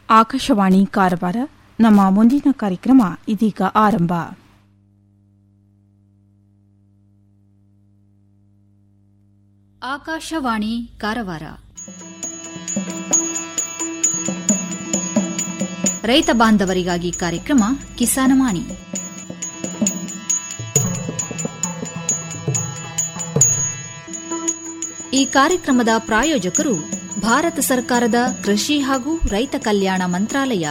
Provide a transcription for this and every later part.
ಆಕಾಶವಾಣಿ ಕಾರವಾರ ನಮ್ಮ ಮುಂದಿನ ಕಾರ್ಯಕ್ರಮ ಇದೀಗ ಆರಂಭ ಆಕಾಶವಾಣಿ ಕಾರವಾರ ರೈತ ಬಾಂಧವರಿಗಾಗಿ ಕಾರ್ಯಕ್ರಮ ಕಿಸಾನವಾಣಿ ಈ ಕಾರ್ಯಕ್ರಮದ ಪ್ರಾಯೋಜಕರು ಭಾರತ ಸರ್ಕಾರದ ಕೃಷಿ ಹಾಗೂ ರೈತ ಕಲ್ಯಾಣ ಮಂತ್ರಾಲಯ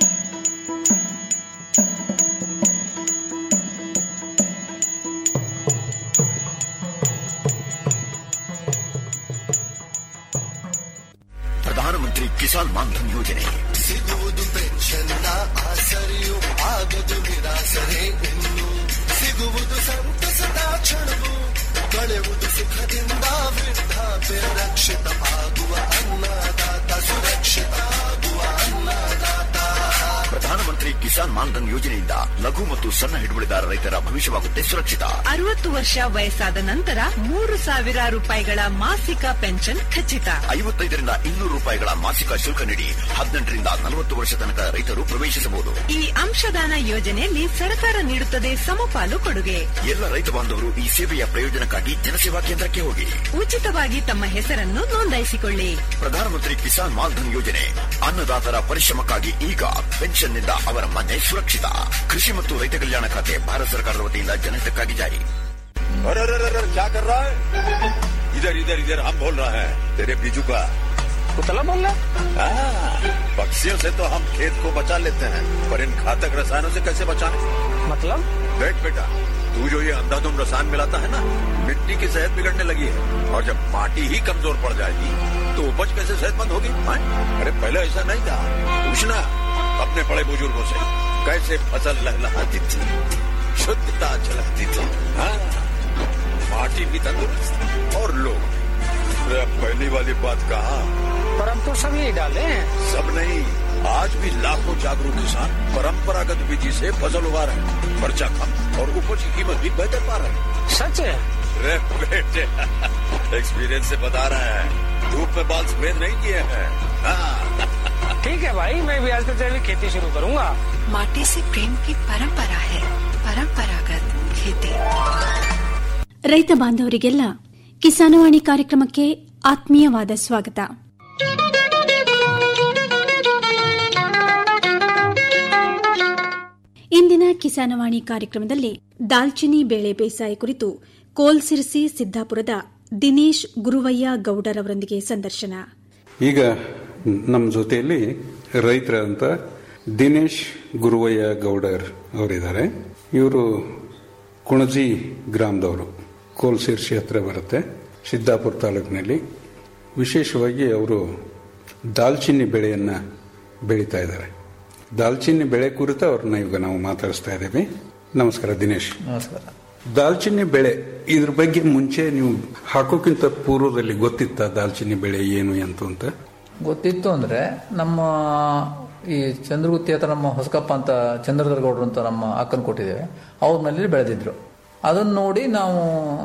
ಪ್ರಧಾನಮಂತ್ರಿ ಕಿಸಾನ್ ಮಾನ್ಧನ್ ಯೋಜನೆ ಸಿಗುವುದು ಪೆನ್ಷನ್ನ ಆಸರೆಯು ಆಗದು ನಿರಾಸರೆ ಇನ್ನು ಸಿಗುವುದು ಸಂತಸದ ಕ್ಷಣವು ಕಳೆಯುವುದು ಸುಖದಿಂದ ವೃದ್ಧಾಪ್ಯ ರಕ್ಷಿತ ಆಗುವ ಅನ್ನದಾತ ಸುರಕ್ಷಿತ ಆಗುವ ಅನ್ನದಾತ ಪ್ರಧಾನಮಂತ್ರಿ ಕಿಸಾನ್ ಮಾನ್ಧನ್ ಯೋಜನೆಯಿಂದ ಲಘು ಮತ್ತು ಸಣ್ಣ ಹಿಡುವಳಿದಾರ ರೈತರ ಭವಿಷ್ಯವಾಗುತ್ತೆ ಸುರಕ್ಷಿತ ಅರವತ್ತು ವರ್ಷ ವಯಸ್ಸಾದ ನಂತರ ಮೂರು ಸಾವಿರ ರೂಪಾಯಿಗಳ ಮಾಸಿಕ ಪೆನ್ಷನ್ ಖಚಿತ ಐವತ್ತೈದರಿಂದ ಇನ್ನೂರು ರೂಪಾಯಿಗಳ ಮಾಸಿಕ ಶುಲ್ಕ ನೀಡಿ ಹದಿನೆಂಟರಿಂದ ನಲವತ್ತು ವರ್ಷ ತನಕ ರೈತರು ಪ್ರವೇಶಿಸಬಹುದು ಈ ಅಂಶದಾನ ಯೋಜನೆಯಲ್ಲಿ ಸರ್ಕಾರ ನೀಡುತ್ತದೆ ಸಮಪಾಲು ಕೊಡುಗೆ ಎಲ್ಲ ರೈತ ಬಾಂಧವರು ಈ ಸೇವೆಯ ಪ್ರಯೋಜನಕ್ಕಾಗಿ ಜನಸೇವಾ ಕೇಂದ್ರಕ್ಕೆ ಹೋಗಿ ಉಚಿತವಾಗಿ ತಮ್ಮ ಹೆಸರನ್ನು ನೋಂದಾಯಿಸಿಕೊಳ್ಳಿ ಪ್ರಧಾನಮಂತ್ರಿ ಕಿಸಾನ್ ಮಾನ್ಧನ್ ಯೋಜನೆ ಅನ್ನದಾತರ ಪರಿಶ್ರಮಕ್ಕಾಗಿ ಈಗ ಪೆನ್ಷನ್ನಿಂದ ಅವರ ಮನೆ ಸುರಕ್ಷಿತ ಕೃಷಿ ಮತ್ತು ರೈತ ಕಲ್ಯಾಣ ಖಾತೆ ಭಾರತ ಸರ್ಕಾರದ ವತಿಯಿಂದ ಜನಹಿತಕ್ಕಾಗಿ ಜಾರಿ अरे अरे अरे क्या कर रहा है इधर इधर इधर हम बोल रहा है तेरे बीजू का कुतला बोल रहा हाँ, पक्षियों से तो हम खेत को बचा लेते हैं पर इन घातक रसायनों से कैसे बचाएं मतलब देख बेटा तू जो ये अंधाधुंध रसायन मिलाता है ना मिट्टी की सेहत बिगड़ने लगी है और जब माटी ही कमजोर पड़ जाएगी तो उपज कैसे सेहतमंद होगी हाँ? अरे पहले ऐसा नहीं था पूछना अपने बड़े बुजुर्गों से कैसे फसल लहलहाती थी शुद्धता झलकती थी हाँ माटी भी तंदुरुस्त और लोग अरे अब पहली वाली बात कहा पर हम तो सब यही डाले हैं सब नहीं आज भी लाखों जागरूक किसान परंपरागत विधि से फसल उगा रहे हैं खर्चा कम और उपज की कीमत भी बेहतर पा रहे हैं सच है रे बेटे एक्सपीरियंस से बता रहे हैं धूप में बाल सफेद नहीं किए हैं हाँ, ठीक है भाई मैं भी आज से तेरी खेती शुरू करूंगा माटी से प्रेम की परंपरा है परंपरागत खेती ರೈತ ಬಾಂಧವರಿಗೆಲ್ಲ ಕಿಸಾನವಾಣಿ ಕಾರ್ಯಕ್ರಮಕ್ಕೆ ಆತ್ಮೀಯವಾದ ಸ್ವಾಗತ ಇಂದಿನ ಕಿಸಾನವಾಣಿ ಕಾರ್ಯಕ್ರಮದಲ್ಲಿ ದಾಲ್ಚಿನಿ ಬೇಳೆ ಬೇಸಾಯ ಕುರಿತು ಕೋಲ್ಸಿರ್ಸಿ ಸಿದ್ದಾಪುರದ ದಿನೇಶ್ ಗುರುವಯ್ಯ ಗೌಡರವರೊಂದಿಗೆ ಸಂದರ್ಶನ ಈಗ ನಮ್ಮ ಜೊತೆಯಲ್ಲಿ ರೈತರಂತ ದಿನೇಶ್ ಗುರುವಯ್ಯ ಗೌಡರ್ ಅವರಿದ್ದಾರೆ ಇವರು ಕುಣಜಿ ಗ್ರಾಮದವರು ಕೋಲ್ಸಿರ್ಸಿ ಹತ್ರ ಬರುತ್ತೆ ಸಿದ್ದಾಪುರ ತಾಲೂಕಿನಲ್ಲಿ ವಿಶೇಷವಾಗಿ ಅವರು ದಾಲ್ಚಿನ್ನಿ ಬೆಳೆಯನ್ನು ಬೆಳೀತಾ ಇದ್ದಾರೆ ದಾಲ್ಚಿನ್ನಿ ಬೆಳೆ ಕುರಿತು ಅವ್ರನ್ನ ಈಗ ನಾವು ಮಾತಾಡಿಸ್ತಾ ಇದ್ದೀವಿ ನಮಸ್ಕಾರ ದಿನೇಶ್ ನಮಸ್ಕಾರ ದಾಲ್ಚಿನ್ನಿ ಬೆಳೆ ಇದ್ರ ಬಗ್ಗೆ ಮುಂಚೆ ನೀವು ಹಾಕೋಕ್ಕಿಂತ ಪೂರ್ವದಲ್ಲಿ ಗೊತ್ತಿತ್ತ ದಾಲ್ಚಿನ್ನಿ ಬೆಳೆ ಏನು ಎಂತು ಅಂತ ಗೊತ್ತಿತ್ತು ಅಂದ್ರೆ ನಮ್ಮ ಈ ಚಂದ್ರಗುತ್ತಿ ಹತ್ರ ನಮ್ಮ ಹೊಸಕಪ್ಪ ಅಂತ ಚಂದ್ರಧರ್ ಗೌಡ್ರು ಅಂತ ನಮ್ಮ ಅಕ್ಕನ ಕೊಟ್ಟಿದ್ದೇವೆ ಅವ್ರ ಮನೇಲಿ ಬೆಳೆದಿದ್ರು ಅದನ್ನ ನೋಡಿ ನಾವು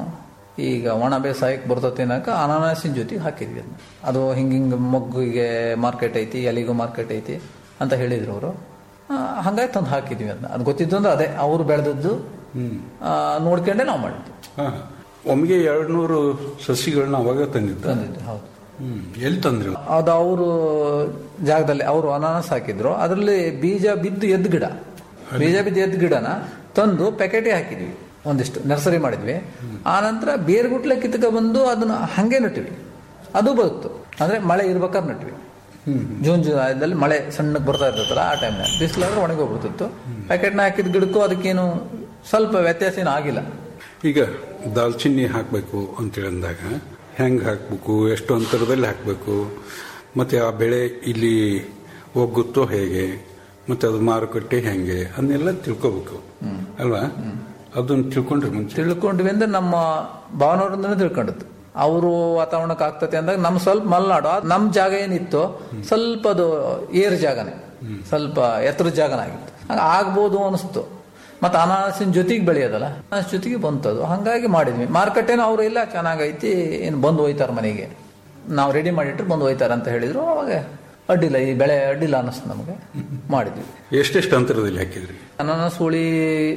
ಈಗ ಒಣ ಬೇಸಾಯಕ್ಕೆ ಬರ್ತತೆ ಅನ್ನಕ ಅನಾನಸಿನ ಜೊತೆಗೆ ಹಾಕಿದ್ವಿ ಅದನ್ನ ಅದು ಹಿಂಗೆ ಹಿಂಗೆ ಮೊಗ್ಗಿಗೆ ಮಾರ್ಕೆಟ್ ಐತಿ ಎಲಿಗೂ ಮಾರ್ಕೆಟ್ ಐತಿ ಅಂತ ಹೇಳಿದ್ರು ಅವರು ಹಂಗಾಗಿ ತಂದು ಹಾಕಿದ್ವಿ ಅದನ್ನ ಅದು ಗೊತ್ತಿತ್ತು ಅಂದ್ರೆ ಅದೇ ಅವರು ಬೆಳೆದದ್ದು ಆ, ನೋಡ್ಕೊಂಡೆ ನಾವು ಮಾಡಿದ್ವಿ ಹಾ. ಒಮ್ಮೆಗೆ ಎರಡು ನೂರು ಸಸಿಗಳನ್ನ ಅವಾಗ ತಂದಿದ್ದ ತಂದಿದ್ವಿ ಹೌದು ಹ್ಮ್ ಎಲ್ಲಿ ತಂದ್ರಿ ಅದು ಅವರು ಜಾಗದಲ್ಲಿ ಅವರು ಅನಾನಸ್ ಹಾಕಿದ್ರು ಅದರಲ್ಲಿ ಬೀಜ ಬಿದ್ದು ಎದ್ದು ಗಿಡ ಬೀಜ ಬಿದ್ದು ಎದ್ದು ಗಿಡನ ತಂದು ಪ್ಯಾಕೆಟಿಗೆ ಹಾಕಿದ್ವಿ ಒಂದಿಷ್ಟು ನರ್ಸರಿ ಮಾಡಿದ್ವಿ ಆ ನಂತರ ಬೇರ್ಗುಟ್ಲೆ ಕಿತ್ಕ ಬಂದು ಅದನ್ನ ಹಂಗೆ ನಟ್ಟಿವಿ ಅದು ಬದುಕ್ತು ಅಂದ್ರೆ ಮಳೆ ಇರ್ಬೇಕಾದ್ರೆ ನಟ್ವಿ ಜೂನ್ ಜುಲೈದಲ್ಲಿ ಮಳೆ ಸಣ್ಣಕ್ಕೆ ಬರ್ತಾ ಇರ್ತೈತಲ್ಲ ಆ ಟೈಮ್ನಾಗ ಬಿಸಿಲಾದ್ರೆ ಒಣಗೋಗ್ಬಿಡ್ತಿತ್ತು ಪ್ಯಾಕೆಟ್ನ ಹಾಕಿದ ಗಿಡಕ್ಕೂ ಅದಕ್ಕೇನು ಸ್ವಲ್ಪ ವ್ಯತ್ಯಾಸ ಏನು ಆಗಿಲ್ಲ ಈಗ ದಾಲ್ಚಿನ್ನಿ ಹಾಕಬೇಕು ಅಂತೇಳಿ ಅಂದಾಗ ಹೆಂಗ್ ಹಾಕ್ಬೇಕು ಎಷ್ಟು ಅಂತರದಲ್ಲಿ ಹಾಕಬೇಕು ಮತ್ತೆ ಆ ಬೆಳೆ ಇಲ್ಲಿ ಹೋಗುತ್ತೋ ಹೇಗೆ ಮತ್ತೆ ಅದು ಮಾರುಕಟ್ಟೆ ಹೆಂಗೆ ಅದನ್ನೆಲ್ಲ ತಿಳ್ಕೋಬೇಕು ಅಲ್ವಾ ಅದನ್ನ ತಿಳ್ಕೊಂಡ್ರೆ ಮುಂಚೆ ತಿಳ್ಕೊಂಡ್ವಿ ಅಂದ್ರೆ ನಮ್ಮ ಭಾವನವರಿಂದನೇ ತಿಳ್ಕೊಂಡದ್ದು ಅವರು ವಾತಾವರಣಕ್ಕೆ ಆಗ್ತತೆ ಅಂದಾಗ ನಮ್ ಸ್ವಲ್ಪ ಮಲ್ನಾಡು ಆ ನಮ್ ಜಾಗ ಏನಿತ್ತು ಸ್ವಲ್ಪ ಅದು ಏರ್ ಜಾಗನೇ ಸ್ವಲ್ಪ ಎತ್ತರ ಜಾಗನ ಆಗಿತ್ತು ಹಂಗ ಆಗ್ಬೋದು ಅನಿಸ್ತು ಮತ್ತೆ ಅನಾನಸಿನ ಜೊತೆಗೆ ಬೆಳೆಯೋದಲ್ಲ ಅನಾನಸ್ ಜೊತೆಗೆ ಬಂತದು ಹಂಗಾಗಿ ಮಾಡಿದ್ವಿ ಮಾರ್ಕೆಟೇನು ಅವ್ರು ಇಲ್ಲ ಚೆನ್ನಾಗೈತಿ ಏನು ಬಂದು ಹೋಯ್ತಾರ ಮನೆಗೆ ನಾವು ರೆಡಿ ಮಾಡಿಟ್ರೆ ಬಂದು ಹೋಯ್ತಾರ ಅಂತ ಹೇಳಿದ್ರು ಅವಾಗ ಅಡ್ಡಿಲ್ಲ ಈ ಬೆಳೆ ಅಡ್ಡಿಲ್ಲ ಅನ್ನಿಸ್ತು ನಮಗೆ ಮಾಡಿದ್ವಿ ಎಷ್ಟೆಷ್ಟು ಅಂತರದಲ್ಲಿ ಹಾಕಿದ್ರಿ ಅನಾನಸ್ ಹುಳಿ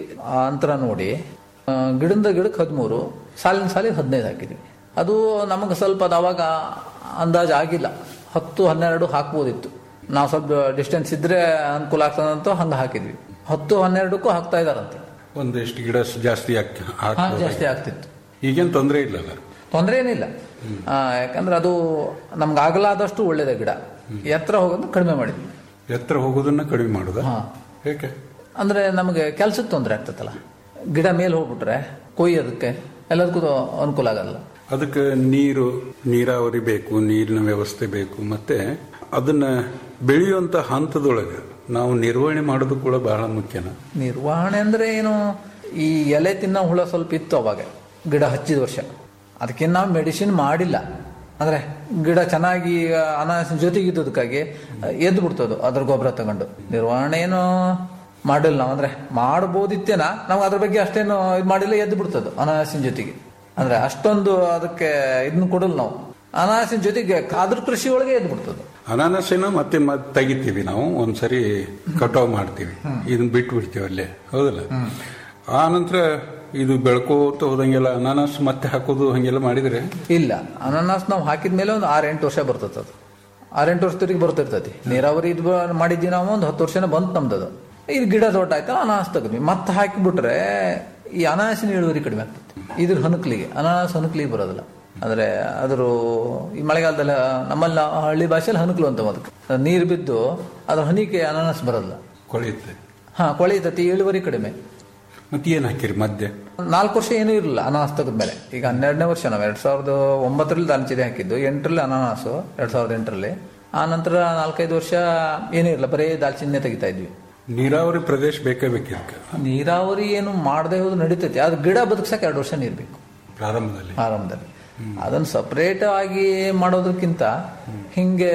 ಆ ಅಂತರ ನೋಡಿ ಆ, ಗಿಡದಿಂದ ಗಿಡಕ್ಕೆ ಹದಿಮೂರು ಸಾಲಿನ ಸಾಲಿಗೆ ಹದಿನೈದು ಹಾಕಿದ್ವಿ ಅದು ನಮಗೆ ಸ್ವಲ್ಪ ಅದು ಅವಾಗ ಅಂದಾಜು ಆಗಿಲ್ಲ ಹತ್ತು ಹನ್ನೆರಡು ಹಾಕ್ಬೋದಿತ್ತು ನಾವು ಸ್ವಲ್ಪ ಡಿಸ್ಟೆನ್ಸ್ ಇದ್ರೆ ಅನುಕೂಲ ಆಗ್ತದಂತ ಹಂಗೆ ಹಾಕಿದ್ವಿ ಹತ್ತು ಹನ್ನೆರಡಕ್ಕೂ ಹಾಕ್ತಾ ಇದಾರಂತೆ ಒಂದೆಷ್ಟು ಗಿಡ ಜಾಸ್ತಿ ಹಾಕಿ ಹಾ, ಹಾಕ್ಬೋದಾಗಿತ್ತು. ಜಾಸ್ತಿ ಆಗ್ತಿತ್ತು ಈಗೇನು ತೊಂದರೆ ಇಲ್ಲಲ್ಲ ತೊಂದರೆ ಏನಿಲ್ಲ ಆ, ಯಾಕಂದ್ರೆ ಅದು ನಮ್ಗೆ ಆಗಲಾದಷ್ಟು ಒಳ್ಳೇದೇ ಗಿಡ ಎತ್ತರ ಹೋಗೋದು ಕಡಿಮೆ ಮಾಡಿದ್ವಿ ಎತ್ತರ ಹೋಗೋದನ್ನ ಕಡಿಮೆ ಮಾಡುದ ಹಾ. ಹೇಗೆ ಅಂದ್ರೆ ನಮಗೆ ಕೆಲ್ಸಕ್ಕೆ ತೊಂದರೆ ಆಗ್ತದಲ್ಲ ಗಿಡ ಮೇಲೆ ಹೋಗ್ಬಿಟ್ರೆ ಕೊಯ್ಯೋದಕ್ಕೆ ಎಲ್ಲದಕ್ಕೂ ಅನುಕೂಲ ಆಗಲ್ಲ ಅದಕ್ಕೆ ನೀರು ನೀರಾವರಿ ಬೇಕು ನೀರಿನ ವ್ಯವಸ್ಥೆ ಬೇಕು ಮತ್ತೆ ಅದನ್ನ ಬೆಳೆಯುವಂತ ಹಂತದೊಳಗೆ ನಾವು ನಿರ್ವಹಣೆ ಮಾಡೋದು ಕೂಡ ಬಹಳ ಮುಖ್ಯನ ನಿರ್ವಹಣೆ ಅಂದ್ರೆ ಏನು ಈ ಎಲೆ ತಿನ್ನೋ ಹುಳ ಸ್ವಲ್ಪ ಇತ್ತು ಅವಾಗ ಗಿಡ ಹಚ್ಚಿದ ವರ್ಷ ಅದಕ್ಕೆ ನಾವು ಮೆಡಿಸಿನ್ ಮಾಡಿಲ್ಲ ಅಂದ್ರೆ ಗಿಡ ಚೆನ್ನಾಗಿ ಅನಾಸಿನ ಜೊತೆಗಿದ್ದದಕ್ಕಾಗಿ ಎದ್ದು ಬಿಡ್ತದು ಅದ್ರ ಗೊಬ್ಬರ ತಗೊಂಡು ನಿರ್ವಹಣೆ ಏನು ಮಾಡಿಲ್ಲ ನಾವು ಅಂದ್ರೆ ಮಾಡ್ಬೋದಿತ್ತೇನ ನಾವು ಅದ್ರ ಬಗ್ಗೆ ಅಷ್ಟೇನು ಇದು ಮಾಡಿಲ್ಲ ಎದ್ದು ಬಿಡ್ತದು ಅನಾಸಿನ ಜೊತೆಗೆ ಅಂದ್ರೆ ಅಷ್ಟೊಂದು ಅದಕ್ಕೆ ಇದನ್ನ ಕೊಡಲ್ಲ ನಾವು ಅನಾಸಿನ ಜೊತೆಗೆ ಅದ್ರ ಕೃಷಿ ಒಳಗೆ ಎದ್ದು ಬಿಡ್ತದೆ ಅನಾನಸಿನ ಮತ್ತೆ ಮತ್ತೆ ತೆಗಿತೀವಿ ನಾವು ಒಂದ್ಸರಿ ಕಟಾವ್ ಮಾಡ್ತೀವಿ ಇದನ್ನ ಬಿಟ್ಟು ಬಿಡ್ತೀವಿ ಅಲ್ಲೇ ಹೌದಲ್ಲ ಆ ನಂತರ ಇದು ಬೆಳ್ಕೋತ ಹೋದಂಗೆಲ್ಲ ಅನಾನಸ್ ಮತ್ತೆ ಹಾಕೋದು ಹಂಗೆಲ್ಲ ಮಾಡಿದ್ರೆ ಇಲ್ಲ ಅನಾನಸ್ ನಾವು ಹಾಕಿದ ಮೇಲೆ ಒಂದು ಆರು ಎಂಟು ವರ್ಷ ಬರ್ತದೆ ಅದು ಆರೆಂಟು ವರ್ಷದವರೆಗೆ ಬರ್ತಿರ್ತೈತಿ ನೀರಾವರಿ ಇದು ಮಾಡಿದ್ವಿ ನಾವು ಒಂದು ಹತ್ತು ವರ್ಷನೇ ಬಂತು ನಮ್ದದು ಇದು ಗಿಡ ದೊಡ್ಡ ಆಯ್ತಲ್ಲ ಅನಾನಸ್ ತೆಗೆದ್ವಿ ಮತ್ತೆ ಹಾಕಿಬಿಟ್ರೆ ಈ ಅನಾನಸಿನ ಇಳುವರಿ ಕಡಿಮೆ ಆಗ್ತದೆ ಇದ್ರ ಹನುಕ್ಲಿಗೆ ಅನಾನಸ್ ಹನುಕ್ಲಿಗೆ ಬರೋದಿಲ್ಲ ಅಂದ್ರೆ ಅದ್ರ ಈ ಮಳೆಗಾಲದಲ್ಲಿ ನಮ್ಮಲ್ಲಿ ಹಳ್ಳಿ ಭಾಷೆಯಲ್ಲಿ ಹನುಕ್ಲು ಅಂತ ಅದಕ್ಕೆ ನೀರು ಬಿದ್ದು ಅದ್ರ ಹನಿಕೆ ಅನಾನಸ್ ಬರೋದಿಲ್ಲ ಕೊಳೆಯುತ್ತೆ ಹಾ ಕೊಳೆಯುತ್ತತಿ ಇಳುವರಿ ಕಡಿಮೆ ಮತ್ತೆ ಏನ್ ಹಾಕಿರಿ ಮಧ್ಯೆ ನಾಲ್ಕು ವರ್ಷ ಏನೂ ಇರಲಿಲ್ಲ ಅನಾನಸ್ ತೆಗೆದ್ಮೇಲೆ ಈಗ ಹನ್ನೆರಡನೇ ವರ್ಷ ನಾವು ಎರಡ್ ಸಾವಿರದ ಒಂಬತ್ತರಲ್ಲಿ ದಾಲ್ಚಿದೆ ಹಾಕಿದ್ದು ಎಂಟರಲ್ಲಿ ಅನಾನಸು ಎರಡ್ ಸಾವಿರದ ಎಂಟರಲ್ಲಿ ಆ ನಂತರ ನಾಲ್ಕೈದು ವರ್ಷ ಏನೂ ಇರಲಿಲ್ಲ ಬರೀ ದಾಲ್ಚಿನ್ನೇ ತೆಗಿತಾ ಇದ್ವಿ ನೀರಾವರಿ ಪ್ರದೇಶ ಬೇಕೇ ಬೇಕಿದ್ಕ ನೀರಾವರಿ ಏನು ಮಾಡದೆ ಹೋದ್ರು ನಡೀತೈತಿ ಅದು ಗಿಡ ಬದುಕ್ಸಕ್ಕೆ ಎರಡು ವರ್ಷ ನೀರು ಬೇಕು ಪ್ರಾರಂಭದಲ್ಲಿ ಆರಂಭದಲ್ಲಿ ಅದನ್ನು ಸಪರೇಟ್ ಆಗಿ ಮಾಡೋದಕ್ಕಿಂತ ಹಿಂಗೆ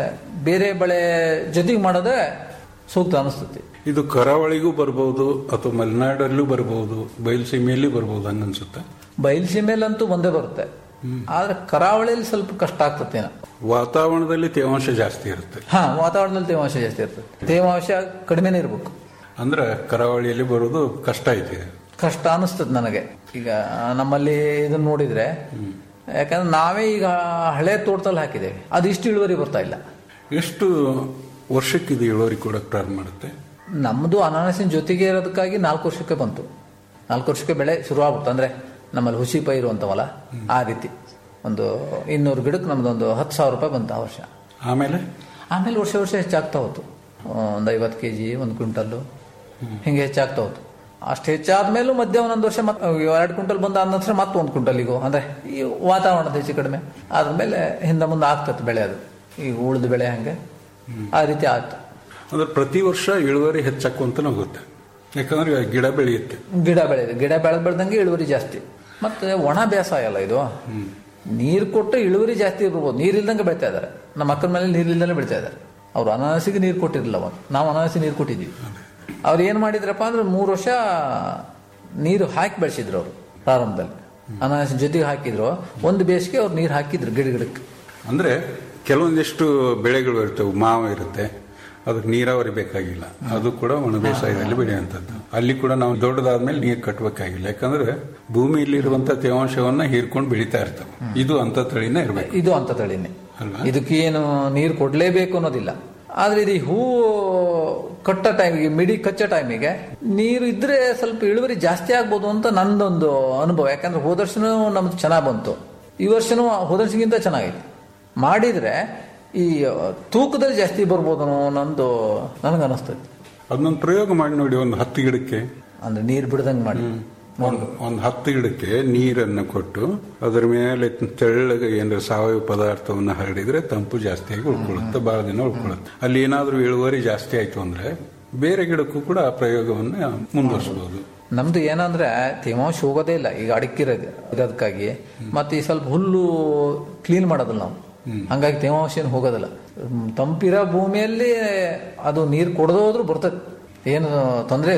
ಬೇರೆ ಬೆಳೆ ಜೊತೆಗೆ ಮಾಡೋದೇ ಸೂಕ್ತ ಅನಿಸ್ತತಿ ಇದು ಕರಾವಳಿಗೂ ಬರ್ಬೋದು ಅಥವಾ ಮಲೆನಾಡಲ್ಲೂ ಬರ್ಬೋದು ಬಯಲುಸೀಮೆಯಲ್ಲಿ ಬರ್ಬೋದು ಹಂಗನ್ಸುತ್ತೆ ಬಯಲುಸೀಮೆಯಲ್ಲಂತೂ ಒಂದೇ ಬರುತ್ತೆ ಆದ್ರೆ ಕರಾವಳಿಯಲ್ಲಿ ಸ್ವಲ್ಪ ಕಷ್ಟ ಆಗ್ತತೇನೋ ವಾತಾವರಣದಲ್ಲಿ ತೇವಾಂಶ ಜಾಸ್ತಿ ಇರುತ್ತೆ ಹಾ ವಾತಾವರಣದಲ್ಲಿ ತೇವಾಂಶ ಜಾಸ್ತಿ ಇರ್ತದೆ ತೇವಾಂಶ ಕಡಿಮೆನೇ ಇರ್ಬೇಕು ಅಂದ್ರೆ ಕರಾವಳಿಯಲ್ಲಿ ಬರೋದು ಕಷ್ಟ ಐತಿ ಕಷ್ಟ ಅನಿಸ್ತದೆ ನನಗೆ ಈಗ ನಮ್ಮಲ್ಲಿ ಇದನ್ನ ನೋಡಿದ್ರೆ ಯಾಕಂದ್ರೆ ನಾವೇ ಈಗ ಹಳೆ ತೋಟದಲ್ಲಿ ಹಾಕಿದ್ದೇವೆ ಅದು ಇಷ್ಟು ಇಳುವರಿ ಬರ್ತಾ ಇಲ್ಲ ಎಷ್ಟು ವರ್ಷಕ್ಕೆ ಇದು ಇಳುವರಿ ಕೊಡಕ್ಕೆ ಪ್ರಾರಂಭ ಮಾಡುತ್ತೆ ನಮ್ಮದು ಅನಾನಸಿನ ಜೊತೆಗೆ ಇರೋದಕ್ಕಾಗಿ ನಾಲ್ಕು ವರ್ಷಕ್ಕೆ ಬಂತು ನಾಲ್ಕು ವರ್ಷಕ್ಕೆ ಬೆಳೆ ಶುರು ಆಗ್ಬಿಡ್ತು ಅಂದ್ರೆ ನಮ್ಮಲ್ಲಿ ಹುಸಿ ಪೈರು ಅಂತವಲ್ಲ ಆ ರೀತಿ ಒಂದು ಇನ್ನೂರು ಗಿಡಕ್ಕೆ ನಮ್ದೊಂದು ಹತ್ತು ಸಾವಿರ ರೂಪಾಯಿ ಬಂತು ಆ ವರ್ಷ ಆಮೇಲೆ ಆಮೇಲೆ ವರ್ಷ ವರ್ಷ ಹೆಚ್ಚಾಗ್ತಾ ಹೋಯ್ತು ಒಂದು ಐವತ್ತು ಕೆ ಜಿ ಒಂದು ಕ್ವಿಂಟಲ್ಲು ಹಿಂಗೆ ಹೆಚ್ಚಾಗ್ತಾ ಹೋಯ್ತು ಅಷ್ಟು ಹೆಚ್ಚಾದ್ಮೇಲೂ ಮಧ್ಯ ಒಂದೊಂದು ವರ್ಷ ಮತ್ತೆ ಎರಡು ಕ್ವಿಂಟಲ್ ಬಂದ ಆದ ನಂತರ ಮತ್ತೆ ಒಂದು ಕ್ವಿಂಟಲಿಗೂ ಅಂದ್ರೆ ಈ ವಾತಾವರಣದ ಹೆಚ್ಚು ಕಡಿಮೆ ಆದ್ಮೇಲೆ ಹಿಂದೆ ಮುಂದೆ ಆಗ್ತದೆ ಬೆಳೆ ಅದು ಈ ಉಳಿದ ಬೆಳೆ ಹಂಗೆ ಆ ರೀತಿ ಆಗ್ತು ಅಂದ್ರೆ ಪ್ರತಿ ವರ್ಷ ಇಳುವರಿ ಹೆಚ್ಚಾಕೊಂತಾನೆ ಹೋಗುತ್ತೆ ಯಾಕಂದ್ರೆ ಗಿಡ ಬೆಳೆಯುತ್ತೆ ಗಿಡ ಬೆಳೆದು ಗಿಡ ಬೆಳೆದ್ ಬೆಳೆದಂಗೆ ಇಳುವರಿ ಜಾಸ್ತಿ ಮತ್ತೆ ಒಣ ಬೇಸಾಯ ಅಲ್ಲ ಇದು ನೀರು ಕೊಟ್ಟು ಇಳುವರಿ ಜಾಸ್ತಿ ಇರ್ಬೋದು ನೀರ್ ಇಲ್ದಂಗೆ ಬೆಳಿತಾ ಇದಾರೆ ನಮ್ಮ ಅಕ್ಕನ ಮೇಲೆ ನೀರ್ ಇಲ್ದಂಗೆ ಬೆಳಿತಾ ಇದಾರೆ ಅವ್ರು ಅನಾನಸಿಗೆ ನೀರು ಕೊಟ್ಟಿರಲಿಲ್ಲ ಅವಾಗ ನಾವು ಅನಾನಸಿ ನೀರು ಕೊಟ್ಟಿದ್ವಿ ಅವ್ರು ಏನ್ ಮಾಡಿದ್ರಪ್ಪ ಅಂದ್ರೆ ಮೂರು ವರ್ಷ ನೀರು ಹಾಕಿ ಬೆಳೆಸಿದ್ರು ಅವರು ಪ್ರಾರಂಭದಲ್ಲಿ ಅನಾನಸಿ ಜೊತೆಗೆ ಹಾಕಿದ್ರು ಒಂದು ಬೇಸಿಗೆ ಅವ್ರು ನೀರು ಹಾಕಿದ್ರು ಗಿಡ ಗಿಡಕ್ಕೆ ಅಂದ್ರೆ ಕೆಲವೊಂದಿಷ್ಟು ಬೆಳೆಗಳು ಇರ್ತವೆ ಮಾವು ಇರುತ್ತೆ ಅದಕ್ಕೆ ನೀರಾವರಿ ಬೇಕಾಗಿಲ್ಲ ಅದು ಕೂಡ ಒಣ ಬೇಸಾಯದಲ್ಲಿ ಬೆಳೆಯುವಂಥದ್ದು ಅಲ್ಲಿ ಕೂಡ ನಾವು ದೊಡ್ಡದಾದ್ಮೇಲೆ ನೀರು ಕಟ್ಟಬೇಕಾಗಿಲ್ಲ ಯಾಕಂದ್ರೆ ಭೂಮಿಯಲ್ಲಿ ಇರುವಂತ ತೇವಾಂಶವನ್ನ ಹೀರ್ಕೊಂಡು ಬೆಳೀತಾ ಇರ್ತವೆ ಇದು ಅಂತ ತಳಿನೇ ಇರಬೇಕು ಇದು ಅಂತ ತಳಿನೇ ಅಲ್ವಾ? ಇದಕ್ಕೆ ಏನು ನೀರು ಕೊಡ್ಲೇಬೇಕು ಅನ್ನೋದಿಲ್ಲ ಆದ್ರೆ ಇದು ಈ ಹೂವು ಕಟ್ಟ ಟೈಮಿಗೆ ಮಿಡಿ ಕಚ್ಚೋ ಟೈಮಿಗೆ ನೀರು ಇದ್ರೆ ಸ್ವಲ್ಪ ಇಳುವರಿ ಜಾಸ್ತಿ ಆಗ್ಬೋದು ಅಂತ ನಂದೊಂದು ಅನುಭವ ಯಾಕಂದ್ರೆ ಹೋದ ವರ್ಷನೂ ನಮ್ದು ಚೆನ್ನಾಗಿ ಬಂತು ಈ ವರ್ಷನೂ ಹೋದ ವರ್ಷಕ್ಕಿಂತ ಚೆನ್ನಾಗೈತೆ ಮಾಡಿದ್ರೆ ಈ ತೂಕದಲ್ಲಿ ಜಾಸ್ತಿ ಬರ್ಬೋದು ಅನ್ನೋ ನಂದು ನನಗೆ ಅನಿಸ್ತೈತಿ ಅದನ್ನೊಂದು ಪ್ರಯೋಗ ಮಾಡಿ ನೋಡಿ ಒಂದು ಹತ್ತು ಗಿಡಕ್ಕೆ ಅಂದ್ರೆ ನೀರು ಬಿಡ್ದಂಗೆ ಮಾಡಿ ಒಂದು ಒಂದು ಹತ್ತು ಗಿಡಕ್ಕೆ ನೀರನ್ನು ಕೊಟ್ಟು ಅದರ ಮೇಲೆ ತೆಳ್ಳಗೆ ಏನಾರ ಸಾವಯವ ಪದಾರ್ಥವನ್ನು ಹರಡಿದ್ರೆ ತಂಪು ಜಾಸ್ತಿಯಾಗಿ ಉಳ್ಕೊಳ್ಳುತ್ತೆ ಬಹಳ ದಿನ ಉಳ್ಕೊಳ್ಳುತ್ತೆ ಅಲ್ಲಿ ಏನಾದ್ರೂ ಇಳುವರಿ ಜಾಸ್ತಿ ಆಯ್ತು ಅಂದ್ರೆ ಬೇರೆ ಗಿಡಕ್ಕೂ ಕೂಡ ಆ ಪ್ರಯೋಗವನ್ನ ಮುಂದುವರಿಸಬಹುದು ನಮ್ದು ಏನಂದ್ರೆ ತೇವಾಂಶ ಹೋಗೋದೇ ಇಲ್ಲ ಈಗ ಅಡಿಕೆ ಇರೋದು ಇರೋದಕ್ಕಾಗಿ ಮತ್ತೆ ಈ ಸ್ವಲ್ಪ ಹುಲ್ಲು ಕ್ಲೀನ್ ಮಾಡೋದಿಲ್ಲ ನಾವು ಹಂಗಾಗಿ ತೇವಾಂಶ ಏನು ಹೋಗೋದಿಲ್ಲ ಹ್ಮ್, ತಂಪಿರೋ ಭೂಮಿಯಲ್ಲಿ ಅದು ನೀರು ಕೊಡದೋದ್ರೂ ಬರ್ತದೆ ಏನು ತೊಂದರೆ ಇಲ್ಲ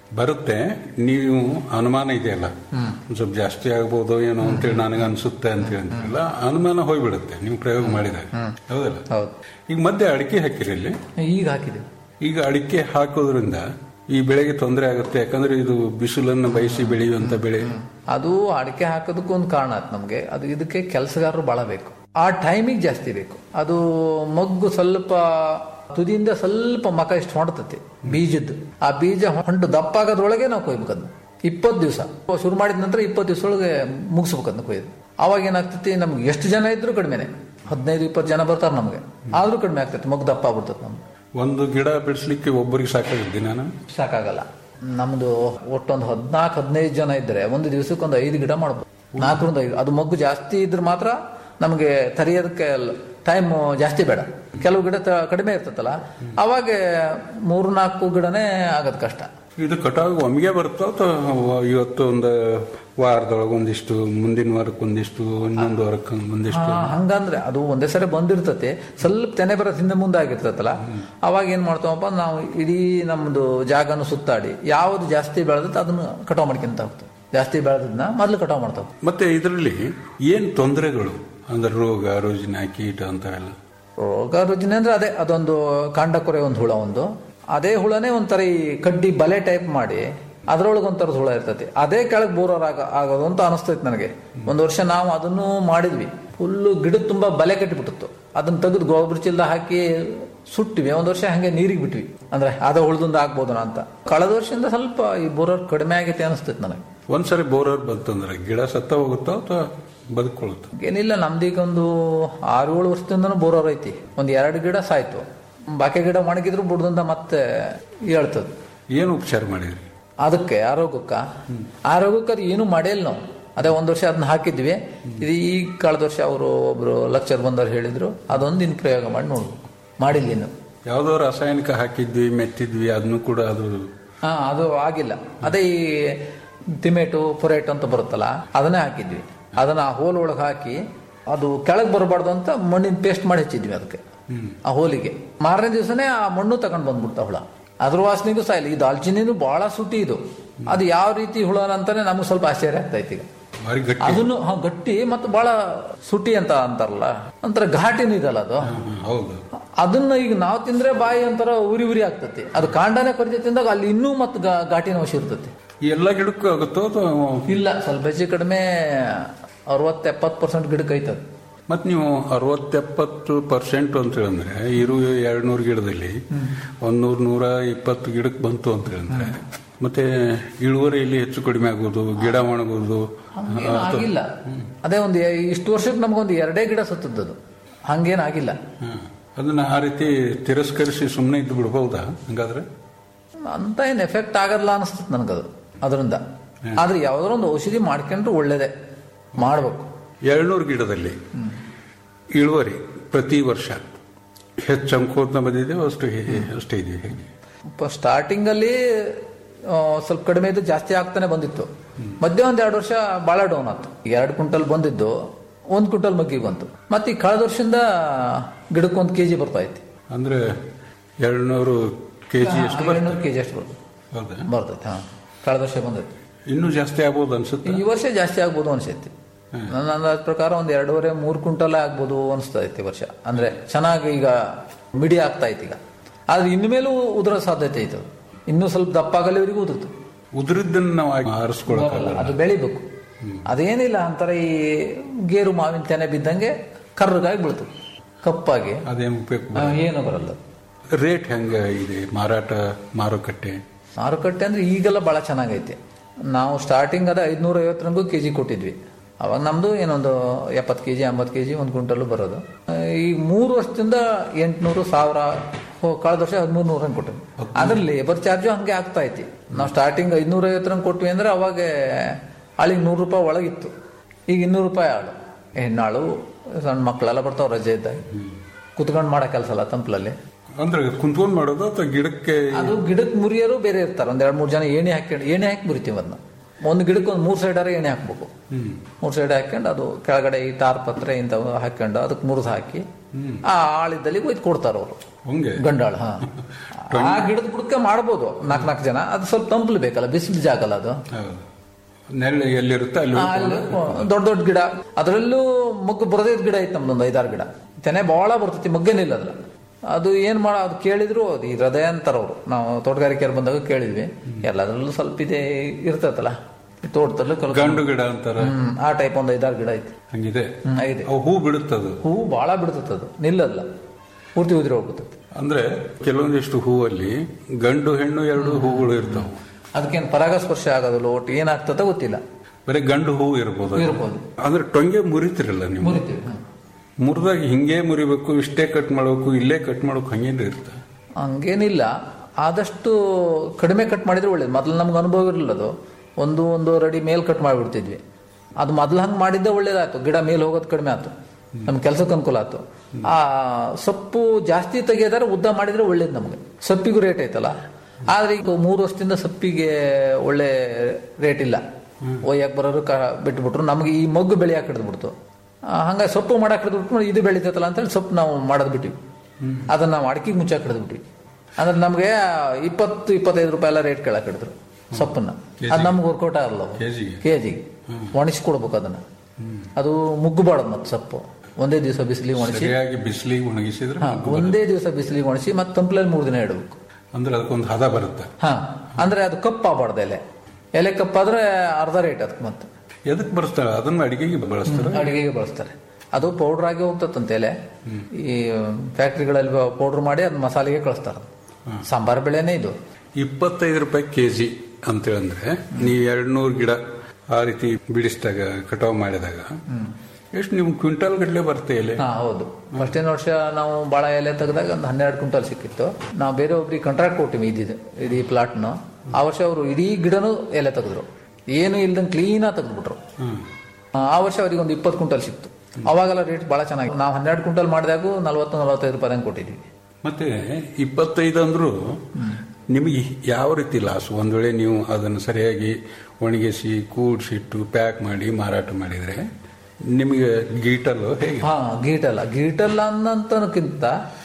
ಬರುತ್ತೆ ನೀವು ಅನುಮಾನ ಇದೆಯಲ್ಲ ಒಂದ್ ಸ್ವಲ್ಪ ಜಾಸ್ತಿ ಆಗ್ಬೋದು ಏನೋ ಅಂತೇಳಿ ನನಗೆ ಅನ್ಸುತ್ತೆ ಅಂತ ಅಂತೀರಲ್ಲ ಅನುಮಾನ ಹೋಗ್ಬಿಡುತ್ತೆ ನೀವು ಪ್ರಯೋಗ ಮಾಡಿದಾಗ ಹೌದಲ್ಲ ಹೌದು ಈಗ ಮಧ್ಯೆ ಅಡಿಕೆ ಹಾಕಿರಿ ಇಲ್ಲಿ ಈಗ ಹಾಕಿದ್ದೀವಿ ಈಗ ಅಡಿಕೆ ಹಾಕೋದ್ರಿಂದ ಈ ಬೆಳೆಗೆ ತೊಂದರೆ ಆಗುತ್ತೆ ಯಾಕಂದ್ರೆ ಇದು ಬಿಸಿಲನ್ನು ಬಯಸಿ ಬೆಳೆಯುವಂತ ಬೆಳೆ ಅದು ಅಡಿಕೆ ಹಾಕೋದಕ್ಕೂ ಒಂದು ಕಾರಣ ಆಯ್ತು ನಮಗೆ ಅದು ಇದಕ್ಕೆ ಕೆಲಸಗಾರರು ಬಹಳ ಬೇಕು ಆ ಟೈಮಿಗೆ ಜಾಸ್ತಿ ಬೇಕು ಅದು ಮಗ್ಗು ಸ್ವಲ್ಪ ತುದಿಯಿಂದ ಸ್ವಲ್ಪ ಮಕ ಇಷ್ಟು ಹೊಂಡ್ತತಿ ಬೀಜದ್ದು ಆ ಬೀಜ ಹೊಂಟು ದಪ್ಪ ಆಗೋದ್ರೊಳಗೆ ನಾವು ಕೊಯ್ಬೇಕು ಅದನ್ನ ಇಪ್ಪತ್ತು ದಿವಸ ಶುರು ಮಾಡಿದ ನಂತರ ಇಪ್ಪತ್ತು ದಿವಸ ಒಳಗೆ ಮುಗಿಸ್ಬೇಕು ಅದನ್ನ ಕೊಯ್ದು ಅವಾಗ ಏನಾಗ್ತತಿ ನಮ್ಗೆ ಎಷ್ಟು ಜನ ಇದ್ರು ಕಡಿಮೆನೆ ಹದಿನೈದು ಇಪ್ಪತ್ತು ಜನ ಬರ್ತಾರೆ ನಮಗೆ ಆದ್ರೂ ಕಡಿಮೆ ಆಗ್ತೈತಿ ಮಗು ದಪ್ಪ ಆಗ್ಬಿಡ್ತದೆ ನಮ್ಗೆ ಒಂದು ಗಿಡ ಬಿಡಿಸ್ಲಿಕ್ಕೆ ಒಬ್ಬರಿಗೆ ಸಾಕಾಗಿದ್ದೆ ನಾನು ಸಾಕಾಗಲ್ಲ ನಮ್ದು ಒಟ್ಟೊಂದು ಹದಿನಾಲ್ಕು ಹದಿನೈದು ಜನ ಇದ್ರೆ ಒಂದು ದಿವಸಕ್ಕೆ ಒಂದು ಐದು ಗಿಡ ಮಾಡ್ಬೋದು ನಾಲ್ಕರಿಂದ ಐದು ಅದು ಮಗ್ಗು ಜಾಸ್ತಿ ಇದ್ರೆ ಮಾತ್ರ ನಮಗೆ ತರಿಯೋದಕ್ಕೆ ಟೈಮ್ ಜಾಸ್ತಿ ಬೇಡ ಕೆಲವು ಗಿಡ ತ- ಕಡಿಮೆ ಇರ್ತದಲ್ಲ ಅವಾಗ ಮೂರು ನಾಲ್ಕು ಗಿಡನೇ ಆಗೋದು ಕಷ್ಟ ಇದು ಕಟಾವು ಒಮ್ಮೆಗೆ ಬರುತ್ತೋ ಅಥವಾ ಇವತ್ತು ಒಂದು ವಾರದೊಳಗೆ ಒಂದಿಷ್ಟು ಮುಂದಿನ ವಾರಕ್ಕೆ ಒಂದಿಷ್ಟು ಇನ್ನೊಂದು ವಾರಕ್ಕೆ ಒಂದಿಷ್ಟು ಹಾ, ಹಂಗಂದ್ರೆ ಅದು ಒಂದೇ ಸರಿ ಬಂದಿರ್ತತೆ ಸ್ವಲ್ಪ ತೆನೆ ಬರೋದ್ ಹಿಂದೆ ಮುಂದೆ ಆಗಿರ್ತೈತಲ್ಲ ಅವಾಗ ಏನ್ ಮಾಡ್ತಾವಪ್ಪ ನಾವು ಇಡೀ ನಮ್ದು ಜಾಗನ ಸುತ್ತಾಡಿ ಯಾವ್ದು ಜಾಸ್ತಿ ಬೆಳೆದತ್ತೆ ಅದನ್ನ ಕಟಾವ್ ಮಾಡ್ಕೊಂತ ಹೋಗ್ತದೆ ಜಾಸ್ತಿ ಬೆಳೆದದ್ನ ಮೊದ್ಲು ಕಟಾವ್ ಮಾಡ್ತಾವ ಮತ್ತೆ ಇದರಲ್ಲಿ ಏನ್ ತೊಂದರೆಗಳು ಅಂದ್ರೆ ರೋಗ ರುಜಿನ ಕೀಟ ಅಂತಾವೆಲ್ಲ ರೋಗ ರುಜಿನ ಅಂದ್ರೆ ಅದೇ ಅದೊಂದು ಕಾಂಡ ಕೊರೆ ಒಂದು ಹುಳ ಒಂದು ಅದೇ ಹುಳನೇ ಒಂಥರ ಈ ಕಡ್ಡಿ ಬಲೆ ಟೈಪ್ ಮಾಡಿ ಅದ್ರೊಳಗೆ ಒಂಥರದ ಹುಳ ಇರ್ತೈತಿ ಅದೇ ಕೆಳಗೆ ಬೋರರ್ ಆಗ ಆಗೋದು ಅಂತ ಅನಿಸ್ತೈತಿ ನನಗೆ ಒಂದು ವರ್ಷ ನಾವು ಅದನ್ನು ಮಾಡಿದ್ವಿ ಫುಲ್ಲು ಗಿಡದ ತುಂಬಾ ಬಲೆ ಕಟ್ಟಿಬಿಟ್ಟಿತ್ತು ಅದನ್ನ ತೆಗೆದು ಗೊಬ್ಬರ ಚೀಲದ ಹಾಕಿ ಸುಟ್ಟಿವಿ ಒಂದು ವರ್ಷ ಹಂಗೆ ನೀರಿಗೆ ಬಿಟ್ವಿ ಅಂದ್ರೆ ಅದ ಉಳ್ದಿಂದ ಆಗ್ಬೋದು ಅಂತ ಕಳೆದ ವರ್ಷದಿಂದ ಸ್ವಲ್ಪ ಈ ಬೋರರ್ ಕಡಿಮೆ ಆಗೈತೆ ಅನಿಸ್ತೈತಿ ನನಗೆ ಒಂದ್ಸರಿ ಬೋರರ್ ಬಂತಂದ್ರೆ ಗಿಡ ಸತ್ತ ಹೋಗುತ್ತೋ ಅಥವಾ ಬದುಕೊಳ್ಳುತ್ತೋ ಏನಿಲ್ಲ ನಮ್ದೀಗ ಒಂದು ಆರು ಏಳು ವರ್ಷದಿಂದನೂ ಬೋರರ್ ಐತಿ ಒಂದ್ ಎರಡು ಗಿಡ ಸಾಯ್ತು ಬಾಕಿ ಗಿಡ ಒಣಗಿದ್ರು ಬುಡ್ದಿಂದ ಮತ್ತೆ ಹೇಳ್ತದ ಏನು ಉಪಚಾರ ಮಾಡಿದ್ರಿ ಅದಕ್ಕೆ ಆರೋಗ್ಯಕ್ಕ ಆರೋಗ್ಯಕ್ಕೆ ಅದು ಏನು ಮಾಡಿಲ್ಲ ನಾವು ಅದೇ ಒಂದ್ ವರ್ಷ ಅದನ್ನ ಹಾಕಿದ್ವಿ ಇದು ಈ ಕಳೆದ ವರ್ಷ ಅವರು ಒಬ್ರು ಲೆಕ್ಚರ್ ಬಂದವ್ರು ಹೇಳಿದ್ರು ಅದೊಂದು ಇನ್ನು ಪ್ರಯೋಗ ಮಾಡಿ ನೋಡ್ಬೇಕು ಮಾಡಿಲ್ಲ ಇನ್ನು ಯಾವುದೋ ರಾಸಾಯನಿಕ ಹಾಕಿದ್ವಿ ಮೆತ್ತಿದ್ವಿ ಅದನ್ನು ಕೂಡ ಅದು ಹಾ ಅದು ಆಗಿಲ್ಲ ಅದೇ ಈ ತಿಮೇಟು ಪೊರೇಟ್ ಅಂತ ಬರುತ್ತಲ್ಲ ಅದನ್ನೇ ಹಾಕಿದ್ವಿ ಅದನ್ನ ಆ ಹೋಲ್ ಒಳಗೆ ಹಾಕಿ ಅದು ಕೆಳಗೆ ಬರಬಾರ್ದು ಅಂತ ಮಣ್ಣಿನ ಪೇಸ್ಟ್ ಮಾಡಿ ಹಚ್ಚಿದ್ವಿ ಅದಕ್ಕೆ ಆ ಹೋಲಿಗೆ ಮಾರನೇ ದಿವಸನೇ ಆ ಮಣ್ಣು ತಗೊಂಡ್ ಬಂದ್ಬಿಡ್ತಾ ಹುಳ ಅದ್ರ ವಾಸನೆಗೂ ಸಾಯಿಲ್ಲ ಈ ದಾಲ್ಚಿನಿನೂ ಬಹಳ ಸುಟಿ ಇದು ಅದು ಯಾವ ರೀತಿ ಹುಳ ಅಂತಾನೆ ನಮ್ಗೆ ಸ್ವಲ್ಪ ಆಶ್ಚರ್ಯ ಆಗ್ತೈತಿ ಈಗ ಭಾರಿ ಗಟ್ಟಿ ಅದನ್ನು ಹಾ, ಗಟ್ಟಿ ಮತ್ತು ಬಹಳ ಸುಟಿ ಅಂತ ಅಂತಾರಲ್ಲ ಒಂಥರ ಘಾಟಿನೂ ಇದಲ್ಲ ಅದು ಹ್ಮ್, ಹೌದು ಅದನ್ನ ಈಗ ನಾವು ತಿಂದ್ರೆ ಬಾಯಿ ಒಂಥರ ಉರಿ ಉರಿ ಆಗ್ತತಿ ಅದು ಕಾಂಡನೇ ಕೊರತೆ ತಿಂದಾಗ ಅಲ್ಲಿ ಇನ್ನೂ ಮತ್ತು ಗಾ- ಘಾಟಿನ ವಶ ಇರ್ತತಿ ಈ ಎಲ್ಲ ಗಿಡಕ್ಕೂ ಆಗುತ್ತೋ ಅಥವಾ ಇಲ್ಲ ಸ್ವಲ್ಪ ಹೆಚ್ಚು ಕಡಿಮೆ ಅರವತ್ತು ಎಪ್ಪತ್ತು ಪರ್ಸೆಂಟ್ ಗಿಡಕ್ಕೆ ಐತದ ಮತ್ ನೀವು ಅರವತ್ತೆಪ್ಪತ್ತು ಪರ್ಸೆಂಟ್ ಅಂತ ಹೇಳಿದ್ರೆ ಇರು ಎರಡ್ ನೂರು ಗಿಡದಲ್ಲಿ ಒಂದ್ ನೂರ್ ನೂರ ಇಪ್ಪತ್ತು ಗಿಡಕ್ಕೆ ಬಂತು ಅಂತ ಹೇಳಿದ್ರೆ ಮತ್ತೆ ಇಳುವರಿಯಲ್ಲಿ ಹೆಚ್ಚು ಕಡಿಮೆ ಆಗೋದು ಗಿಡ ಒಣಗೋದು ಹಂಗೇನು ಆಗಿಲ್ಲ ಅದೇ ಒಂದು ಇಷ್ಟು ವರ್ಷಕ್ಕೆ ನಮಗೊಂದು ಎರಡೇ ಗಿಡ ಸತ್ತದ್ದು ಹಂಗೇನಾಗಿಲ್ಲ ಹ್ಮ್. ಅದನ್ನ ಆ ರೀತಿ ತಿರಸ್ಕರಿಸಿ ಸುಮ್ಮನೆ ಇದ್ದು ಬಿಡ್ಬಹುದಾ ಹಂಗಾದ್ರೆ ಅಂತ ಏನು ಎಫೆಕ್ಟ್ ಆಗಲ್ಲ ಅನಿಸ್ತದೆ ನನಗದು ಅದರಿಂದ ಆದ್ರೆ ಯಾವ್ದಾರ ಒಂದು ಔಷಧಿ ಮಾಡ್ಕೊಂಡ್ರೆ ಒಳ್ಳೇದೇ ಮಾಡ್ಬೇಕು ಎರಡ್ನೂರು ಗಿಡದಲ್ಲಿ ಇಳುವರಿ ಪ್ರತಿ ವರ್ಷ ಹೆಚ್ಚು ಅಂಕೋತ್ನ ಬಂದಿದೆ ಅಷ್ಟು ಹೇ- ಅಷ್ಟೇ ಇದೆ ಹೇಗೆ ಸ್ಟಾರ್ಟಿಂಗ್ ಅಲ್ಲಿ ಆ, ಸ್ವಲ್ಪ ಕಡಿಮೆ ಇದ್ದು ಜಾಸ್ತಿ ಆಗ್ತಾನೆ ಬಂದಿತ್ತು ಮಧ್ಯೆ ಒಂದ್ ಎರಡು ವರ್ಷ ಬಹಳ ಡೌನ್ ಆಯ್ತು ಎರಡು ಕ್ವಿಂಟಲ್ ಬಂದಿದ್ದು ಒಂದ್ ಕ್ವಿಂಟಲ್ ಮಗ್ಗಿ ಬಂತು ಮತ್ತೆ ಈ ಕಳೆದ ವರ್ಷದಿಂದ ಗಿಡಕ್ಕೆ ಒಂದು ಕೆಜಿ ಬರ್ತಾ ಐತಿ ಅಂದ್ರೆ ಎರಡ್ನೂರು ಕೆಜಿ ಎಷ್ಟು ಬರ್ತದೆ ಏಳ್ನೂರು ಕೆಜಿ ಅಷ್ಟು ಬರ್ತದೆ ಹೌದಾ ಬರ್ತೈತೆ ಹಾ ಕಳೆದ ವರ್ಷ ಬಂದೈತಿ ಇನ್ನೂ ಜಾಸ್ತಿ ಆಗ್ಬೋದು ಅನ್ಸುತ್ತೆ ಈ ವರ್ಷ ಜಾಸ್ತಿ ಆಗ್ಬೋದು ಅನ್ಸೈತಿ ನನ್ನ ಅಂದಾಜ್ ಪ್ರಕಾರ ಒಂದ್ ಎರಡೂವರೆ ಮೂರು ಕ್ವಿಂಟಲ್ ಆಗ್ಬೋದು ಅನಿಸ್ತಾ ಐತಿ ಈ ವರ್ಷ ಅಂದ್ರೆ ಚೆನ್ನಾಗಿ ಈಗ ಮಿಡಿ ಆಗ್ತಾ ಐತಿ ಈಗ ಆದ್ರೆ ಇನ್ಮೇಲೂ ಉದುರೋ ಸಾಧ್ಯತೆ ಐತೆ ಅದು. ಇನ್ನೂ ಸ್ವಲ್ಪ ದಪ್ಪ ಆಗಲಿವರೆಗೂ ಉದುರ್ತು ಉದುರಿದ್ದನ್ನು ನಾವು ಆರಿಸ್ಕೊಳಕಲ್ಲ ಅದು ಬೆಳಿಬೇಕು ಅದೇನಿಲ್ಲ ಅಂತರ ಈ ಗೇರು ಮಾವಿನ ತೆನೆ ಬಿದ್ದಂಗೆ ಕರ್ರಗಾಗಿ ಬೀಳ್ತದೆ ಕಪ್ಪಾಗಿ ಅದೇನು ಉಪಯೋಗ ಆ, ಏನು ಬರಲ್ಲ ರೇಟ್ ಹೆಂಗ ಇದೆ ಮಾರಾಟ ಮಾರುಕಟ್ಟೆ ಮಾರುಕಟ್ಟೆ ಅಂದ್ರೆ ಈಗೆಲ್ಲ ಬಹಳ ಚೆನ್ನಾಗೈತೆ ನಾವು ಸ್ಟಾರ್ಟಿಂಗ್ ಅದ ಐದ್ನೂರ ಐವತ್ತರಂಗೂ ಕೆ ಜಿ ಕೊಟ್ಟಿದ್ವಿ ಅವಾಗ ನಮ್ದು ಏನೊಂದು ಎಪ್ಪತ್ತು ಕೆ ಜಿ ಎಂಬತ್ತು ಕೆ ಜಿ ಒಂದು ಕ್ವಿಂಟಲ್ ಬರೋದು ಆ, ಈ ಮೂರು ವರ್ಷದಿಂದ ಎಂಟ್ನೂರು ಸಾವಿರ ಹೋ- ಕಳೆದ ವರ್ಷ ಹದಿಮೂರು ನೂರ ಹಂಗೆ ಕೊಟ್ಟಿವಿ ಅದ್ರಲ್ಲಿ ಲೇಬರ್ ಚಾರ್ಜು ಹಂಗೆ ಆಗ್ತಾ ಐತಿ ನಾವು ಸ್ಟಾರ್ಟಿಂಗ್ ಐದ್ನೂರ ಐವತ್ತರಂಗೆ ಕೊಟ್ವಿ ಅಂದ್ರೆ ಅವಾಗ ಆಳಿಗೆ ನೂರು ರೂಪಾಯಿ ಒಳಗಿತ್ತು ಈಗ ಇನ್ನೂರು ರೂಪಾಯಿ ಆಳು ಹೆಣ್ಣಾಳು ಸಣ್ಣ ಮಕ್ಕಳೆಲ್ಲ ಬರ್ತಾವ ರಜೆ ಇದ್ದಾಗ ಕುತ್ಕೊಂಡು ಮಾಡೋ ಕೆಲಸ ಅಲ್ಲ ತಂಪ್ಲಲ್ಲಿ ಅಂದ್ರೆ ಕುಂತ್ಕೊಂಡ್ ಮಾಡೋದು ಅಥವಾ ಗಿಡಕ್ಕೆ ಅದು ಗಿಡಕ್ಕೆ ಮುರಿಯೋರು ಬೇರೆ ಇರ್ತಾರೆ ಒಂದ್ ಎರಡ್ ಮೂರು ಜನ ಏಣಿ ಹಾಕೊಂಡು ಏಣಿ ಹಾಕಿ ಮುರಿತೀವಿ ಅದನ್ನ ಒಂದು ಗಿಡಕ್ಕೆ ಒಂದು ಮೂರು ಸೈಡಾರ ಎಣ್ಣೆ ಹಾಕ್ಬೇಕು ಮೂರು ಸೈಡ್ ಹಾಕೊಂಡು ಅದು ಕೆಳಗಡೆ ಈ ಟಾರ್ ಪತ್ರೆ ಇಂಥವು ಹಾಕೊಂಡು ಅದಕ್ಕೆ ಮುರಿದು ಹಾಕಿ ಆ ಆಳಿದ್ದಲ್ಲಿ ಒಯ್ದು ಕೊಡ್ತಾರ ಅವರು ಹಂಗೆ ಗಂಡಾಳ ಹಾ ಆ ಗಿಡದ ಬುಡಕ್ಕೆ ಮಾಡ್ಬೋದು ನಾಲ್ಕು ನಾಲ್ಕು ಜನ ಅದು ಸ್ವಲ್ಪ ತಂಪಲು ಬೇಕಲ್ಲ ಬಿಸಿಲು ಜಾಗ ಅಲ್ಲ ಅದು ಹೌದು ನೆರಳು ಎಲ್ಲಿರುತ್ತೆ ಅಲ್ಲಿ ಆ, ಅಲ್ಲಿ ದೊಡ್ಡ ದೊಡ್ಡ ಗಿಡ ಅದರಲ್ಲೂ ಮೊಗ್ಗು ಬರದೇ ಗಿಡ ಐತೆ ನಮ್ದೊಂದು ಐದಾರು ಗಿಡ ತೆನೆ ಬಹಳ ಬರ್ತೈತಿ ಮೊಗ್ಗೇನಿಲ್ಲ ಅದ್ರ ಅದು ಏನ್ ಮಾಡ ಅದು ಕೇಳಿದ್ರು ಅದು ಈ ಹೃದಯ ಅಂತಾರ ಅವರು ನಾವು ತೋಟಗಾರಿಕೆಯವ್ರು ಬಂದಾಗ ಕೇಳಿದ್ವಿ ಎಲ್ಲದರಲ್ಲೂ ಸ್ವಲ್ಪ ಇದೆ ಇರ್ತೈತಲ್ಲ ಈ ತೋಟದಲ್ಲೂ ಕೆಲವು ಗಂಡು ಗಿಡ ಅಂತಾರ ಹ್ಮ್, ಆ ಟೈಪ್ ಒಂದು ಐದಾರು ಗಿಡ ಐತಿ ಹಂಗಿದೆ ಹ್ಮ್, ಐದೆ ಅವು ಹೂ ಬಿಡುತ್ತದು ಹೂವು ಬಹಳ ಬಿಡ್ತೈತೆ ಅದು ನಿಲ್ಲಲ್ಲ ಪೂರ್ತಿ ಉದುರಿ ಹೋಗ್ತೈತೆ ಅಂದ್ರೆ ಕೆಲವೊಂದಿಷ್ಟು ಹೂವಲ್ಲಿ ಗಂಡು ಹೆಣ್ಣು ಎರಡು ಹೂಗಳು ಇರ್ತಾವೆ ಅದಕ್ಕೇನು ಪರಾಗಸ್ಪರ್ಶ ಆಗೋದಿಲ್ಲ ಒಟ್ಟು ಏನಾಗ್ತದ ಗೊತ್ತಿಲ್ಲ ಬರೀ ಗಂಡು ಹೂ ಇರ್ಬೋದು ಅದು. ಇರ್ಬೋದು. ಅಂದ್ರೆ ಟೊಂಗೆ ಮುರಿತಿರಲ್ಲ ನೀವು ಮುರಿತೀವಿ ಹ್ಮ್. ಮುರಿದಾಗ ಹಿಂಗೆ ಮುರಿಬೇಕು ಇಷ್ಟೇ ಕಟ್ ಮಾಡ್ಬೇಕು ಇಲ್ಲೇ ಕಟ್ ಮಾಡ್ಬೇಕು ಹಂಗೇನು ಇರುತ್ತೆ ಹಂಗೇನಿಲ್ಲ ಆದಷ್ಟು ಕಡಿಮೆ ಕಟ್ ಮಾಡಿದ್ರೆ ಒಳ್ಳೇದು ಮೊದಲು ನಮ್ಗೆ ಅನುಭವ ಇರಲಿಲ್ಲ ಅದು ಒಂದು ಒಂದೂವರೆ ಅಡಿ ಮೇಲ್ ಕಟ್ ಮಾಡಿಬಿಡ್ತಿದ್ವಿ ಅದು ಮೊದಲು ಹಂಗೆ ಮಾಡಿದ್ದೆ ಒಳ್ಳೇದಾಯ್ತು ಗಿಡ ಮೇಲೆ ಹೋಗೋದು ಕಡಿಮೆ ಆಯ್ತು ನಮ್ಮ ಕೆಲಸಕ್ಕೆ ಅನುಕೂಲ ಆಯ್ತು ಆ ಸೊಪ್ಪು ಜಾಸ್ತಿ ತೆಗೆಯೋದಾದ್ರೆ ಉದ್ದ ಮಾಡಿದ್ರೆ ಒಳ್ಳೇದು ನಮಗೆ ಸೊಪ್ಪಿಗೂ ರೇಟ್ ಐತಲ್ಲ ಆದ್ರೆ ಈಗ ಮೂರು ವರ್ಷದಿಂದ ಸೊಪ್ಪಿಗೆ ಒಳ್ಳೆ ರೇಟ್ ಇಲ್ಲ ಒಯ್ಯಕ್ಕೆ ಬರೋರು ಕ ಬಿಟ್ಬಿಟ್ರು ನಮಗೆ ಈ ಮೊಗ್ಗು ಬೆಳೆಯಕ್ಕೆ ಹಿಡಿದ್ಬಿಡ್ತು ಹಂಗಾಗಿ ಸೊಪ್ಪು ಮಾಡಕ್ಕೆ ಹಿಡಿದ್ಬಿಟ್ಟು ಇದು ಬೆಳೀತೈತಲ್ಲ ಅಂತೇಳಿ ಸೊಪ್ಪು ನಾವು ಮಾಡೋದು ಬಿಟ್ಟಿವಿ ಅದನ್ನ ನಾವು ಅಡಿಕೆಗೆ ಮುಚ್ಚಾಕ್ ಹಿಡಿದ್ಬಿಟ್ವಿ ಅಂದ್ರೆ ನಮಗೆ ಇಪ್ಪತ್ತು ಇಪ್ಪತ್ತೈದು ರೂಪಾಯಿ ಎಲ್ಲ ರೇಟ್ ಕೇಳಕ್ ಹಿಡಿದ್ರು ಸೊಪ್ಪನ್ನ ಅದು ನಮ್ಗೆ ವರ್ಕೌಟ್ ಆಗಲ್ಲ ಕೆಜಿಗೆ? ಕೆಜಿಗೆ ಒಣಗಿಸಿ ಕೊಡ್ಬೇಕು ಅದನ್ನ ಅದು ಮುಗ್ಗಬಾರ್ದು ಮತ್ತೆ ಸೊಪ್ಪು ಒಂದೇ ದಿವಸ ಬಿಸಿಲಿಗೆ ಒಣಗಿಸಿ ಸರಿಯಾಗಿ ಬಿಸಿಲಿಗೆ ಒಣಗಿಸಿದ್ರೆ ಹಾ, ಮಗ್ಗು ಒಂದೇ ದಿವಸ ಬಿಸಿಲಿಗೆ ಒಣಗಿಸಿ ಮತ್ತೆ ತಂಪ್ಲಲ್ಲಿ ಮೂರು ದಿನ ಇಡಬೇಕು ಅಂದ್ರೆ ಅದಕ್ಕೊಂದು ಹದ ಬರುತ್ತೆ ಹಾ ಅಂದ್ರೆ ಅದು ಕಪ್ಪಾಗಬಾರ್ದು ಎಲೆ ಎಲೆ ಕಪ್ಪಾದ್ರೆ ಅರ್ಧ ರೇಟ್ ಅದಕ್ಕೆ ಮತ್ತೆ ಎದಕ್ ಬಳಸ್ತಾರೆ ಅದನ್ನ ಅಡಿಗೆಗೆ ಬಳಸ್ತಾರೆ ಅಡಿಗೆಗೆ ಬಳಸ್ತಾರೆ ಅದು ಪೌಡರ್ ಆಗಿ ಹೋಗ್ತತ್ತಂತೆ ಎಲೆ ಈ ಫ್ಯಾಕ್ಟ್ರಿಗಳಲ್ಲಿ ಪೌಡರ್ ಮಾಡಿ ಅದು ಮಸಾಲೆಗೆ ಕಳಿಸ್ತಾರೆ ಸಾಂಬಾರ್ ಬೆಳೆನೇ ಇದು ಇಪ್ಪತ್ತೈದು ರೂಪಾಯಿ ಕೆಜಿ ಅಂತೇಳಂದ್ರೆ ನೀವು ಎರಡ್ ನೂರು ಗಿಡ ಆ ರೀತಿ ಬಿಡಿಸಿದಾಗ ಕಟಾವ್ ಮಾಡಿದಾಗ ಎಷ್ಟು ನಿಮ್ಗೆ ಕ್ವಿಂಟಲ್ ಗಟ್ಟಲೆ ಬರುತ್ತೆ ಎಲೆ ಹಾ ಹೌದು ಫಸ್ಟಿನ ವರ್ಷ ನಾವು ಬಾಳ ಎಲೆ ತೆಗೆದಾಗ ಒಂದು ಹನ್ನೆರಡು ಕ್ವಿಂಟಲ್ ಸಿಕ್ಕಿತ್ತು ನಾವು ಬೇರೆ ಒಬ್ರಿಗೆ ಕಾಂಟ್ರಾಕ್ಟ್ ಕೊಟ್ಟಿವಿ ಇದ್ದಿದ್ದು ಇಡೀ ಪ್ಲಾಟ್ನು ಆ ವರ್ಷ ಅವರು ಇಡೀ ಗಿಡನೂ ಎಲೆ ತೆಗೆದ್ರು ಏನು ಇಲ್ದಂಗೆ ಕ್ಲೀನಾಗಿ ತೆಗೆದ್ಬಿಟ್ರು ಆ ವರ್ಷ ಅವ್ರಿಗೆ ಒಂದು ಇಪ್ಪತ್ತು ಕ್ವಿಂಟಲ್ ಸಿಕ್ತು ಅವಾಗೆಲ್ಲ ರೇಟ್ ಬಹಳ ಚೆನ್ನಾಗಿ ನಾವು ಹನ್ನೆರಡು ಕ್ವಿಂಟಲ್ ಮಾಡಿದಾಗೂ ನಲ್ವತ್ತು ನಲವತ್ತೈದು ರೂಪಾಯಿ ಹಂಗೆ ಕೊಟ್ಟಿದ್ವಿ ಮತ್ತೆ ಇಪ್ಪತ್ತೈದು ಅಂದ್ರೂ ನಿಮಗೆ ಯಾವ ರೀತಿ ಲಾಸ್ ಒಂದ್ ವೇಳೆ ನೀವು ಅದನ್ನು ಸರಿಯಾಗಿ ಒಣಗಿಸಿ ಕೂಡಿಸಿಟ್ಟು ಪ್ಯಾಕ್ ಮಾಡಿ ಮಾರಾಟ ಮಾಡಿದ್ರೆ ನಿಮಗೆ ಗೀಟಲು ಹೇಗೆ ಹಾ ಗೀಟಲ್ಲ ಗೀಟಲ್ಲ ಅನ್ನೋಂತನಕ್ಕಿಂತ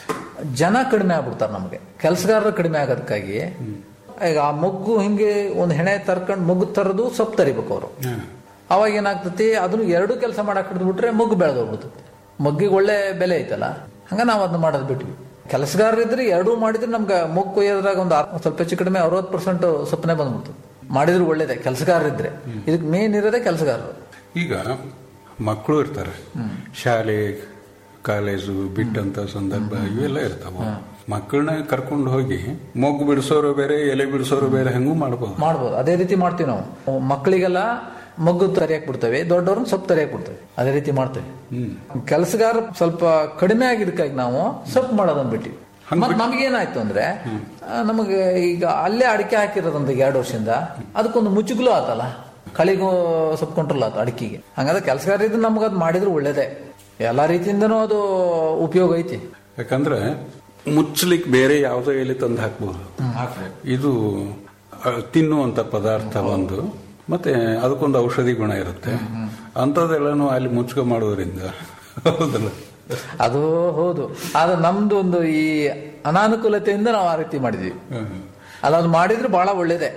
ಜನ ಕಡಿಮೆ ಆಗ್ಬಿಡ್ತಾರೆ ನಮಗೆ ಕೆಲಸಗಾರರು ಕಡಿಮೆ ಆಗೋದಕ್ಕಾಗಿ ಈಗ ಆ ಮೊಗ್ಗು ಹಿಂಗೆ ಒಂದು ಹೆಣೆ ತರ್ಕೊಂಡು ಮೊಗ್ಗು ತರದು ಸೊಪ್ಪು ತರಿಬೇಕು ಅವರು ಅವಾಗ ಏನಾಗ್ತತಿ ಅದನ್ನು ಎರಡು ಕೆಲಸ ಮಾಡಕ್ ಹಿಡಿದ್ಬಿಟ್ರೆ ಮೊಗ್ಗು ಬೆಳೆದೋಗ್ಬಿಡ್ತೈತಿ ಮೊಗ್ಗಿಗೆ ಒಳ್ಳೆ ಬೆಲೆ ಐತಲ್ಲ ಹಂಗ ನಾವು ಅದನ್ನ ಮಾಡೋದು ಬಿಟ್ವಿ ಕೆಲಸಗಾರರಿದ್ರೆ ಎರಡೂ ಮಾಡಿದ್ರೆ ನಮ್ಗೆ ಮೊಗ್ಗು ಕೊಯ್ಯೋದ್ರಾಗ ಒಂದು ಅರ್- ಸ್ವಲ್ಪ ಹೆಚ್ಚು ಕಡಿಮೆ ಅರವತ್ತು ಪರ್ಸೆಂಟ್ ಸೊಪ್ಪನೆ ಬಂದ್ಬಿಡ್ತದೆ ಮಾಡಿದ್ರೆ ಒಳ್ಳೇದೇ ಕೆಲಸಗಾರರಿದ್ರೆ ಇದಕ್ಕೆ ಮೇನ್ ಇರೋದೇ ಕೆಲಸಗಾರರು ಈಗ ಮಕ್ಕಳು ಇರ್ತಾರೆ ಶಾಲೆ ಕಾಲೇಜು ಬಿಟ್ಟಂತ ಸಂದರ್ಭ ಇವೆಲ್ಲ ಇರ್ತಾವ ಮಕ್ಕಳನ್ನ ಕರ್ಕೊಂಡು ಹೋಗಿ ಮೊಗ್ಗು ಬಿಡಿಸೋರು ಬೇರೆ ಎಲೆ ಬಿಡಿಸೋರು ಬೇರೆ ಹಂಗೂ ಮಾಡ್ಬೋದು ಮಾಡ್ಬೋದು ಅದೇ ರೀತಿ ಮಾಡ್ತೀವಿ ನಾವು ಮಕ್ಕಳಿಗೆಲ್ಲ ಮಗ್ಗು ತರಿಯಾಕ್ ಬಿಡ್ತೇವೆ ದೊಡ್ಡವ್ರನ್ನ ಸೊಪ್ಪು ತರಿಯಾಕ್ ಬಿಡ್ತೇವೆ ಅದೇ ರೀತಿ ಮಾಡ್ತೇವೆ ಕೆಲಸಗಾರ ಸ್ವಲ್ಪ ಕಡಿಮೆ ಆಗಿದ್ದಕ್ಕಾಗಿ ನಾವು ಸೊಪ್ಪು ಮಾಡೋದನ್ನ ಬಿಟ್ಟಿವಿ ಮತ್ತೆ ನಮಗೇನಾಯ್ತು ಅಂದ್ರೆ ಆ, ನಮಗೆ ಈಗ ಅಲ್ಲೇ ಅಡಿಕೆ ಹಾಕಿರೋದಂತ ಈಗ ಎರಡು ವರ್ಷದಿಂದ ಅದಕ್ಕೊಂದು ಮುಚ್ಚುಗ್ಲು ಆತಲ್ಲ ಕಳಿಗೂ ಸೊಪ್ಪು ಕಂಟ್ರೋಲ್ ಆಯ್ತು ಅಡಿಕೆಗೆ ಹಂಗಾದ್ರೆ ಕೆಲಸಗಾರ ಇದ್ರೆ ನಮ್ಗೆ ಅದು ಮಾಡಿದ್ರೆ ಒಳ್ಳೇದೇ ಎಲ್ಲಾ ರೀತಿಯಿಂದನೂ ಅದು ಉಪಯೋಗ ಐತಿ ಯಾಕಂದ್ರೆ ಮುಚ್ಚಲಿಕ್ಕೆ ಬೇರೆ ಯಾವುದೋ ಎಲೆ ತಂದು ಹಾಕ್ಬೋದು ಇದು ಆ, ತಿನ್ನುವಂತ ಪದಾರ್ಥ ಒಂದು ಮತ್ತೆ ಅದಕ್ಕೊಂದು ಔಷಧಿ ಗುಣ ಇರುತ್ತೆ ಅಂಥದ್ದೆಲ್ಲನೂ ಅಲ್ಲಿ ಮುಚ್ಕ ಮಾಡೋದ್ರಿಂದ ಹೌದಲ್ಲ ಅದು ಹೌದು ಆದ್ರೆ ನಮ್ದು ಒಂದು ಈ ಅನಾನುಕೂಲತೆಯಿಂದ ನಾವು ಆ ರೀತಿ ಮಾಡಿದ್ವಿ ಅಲ್ಲ ಅದು ಮಾಡಿದ್ರೆ ಬಹಳ ಒಳ್ಳೇದೇ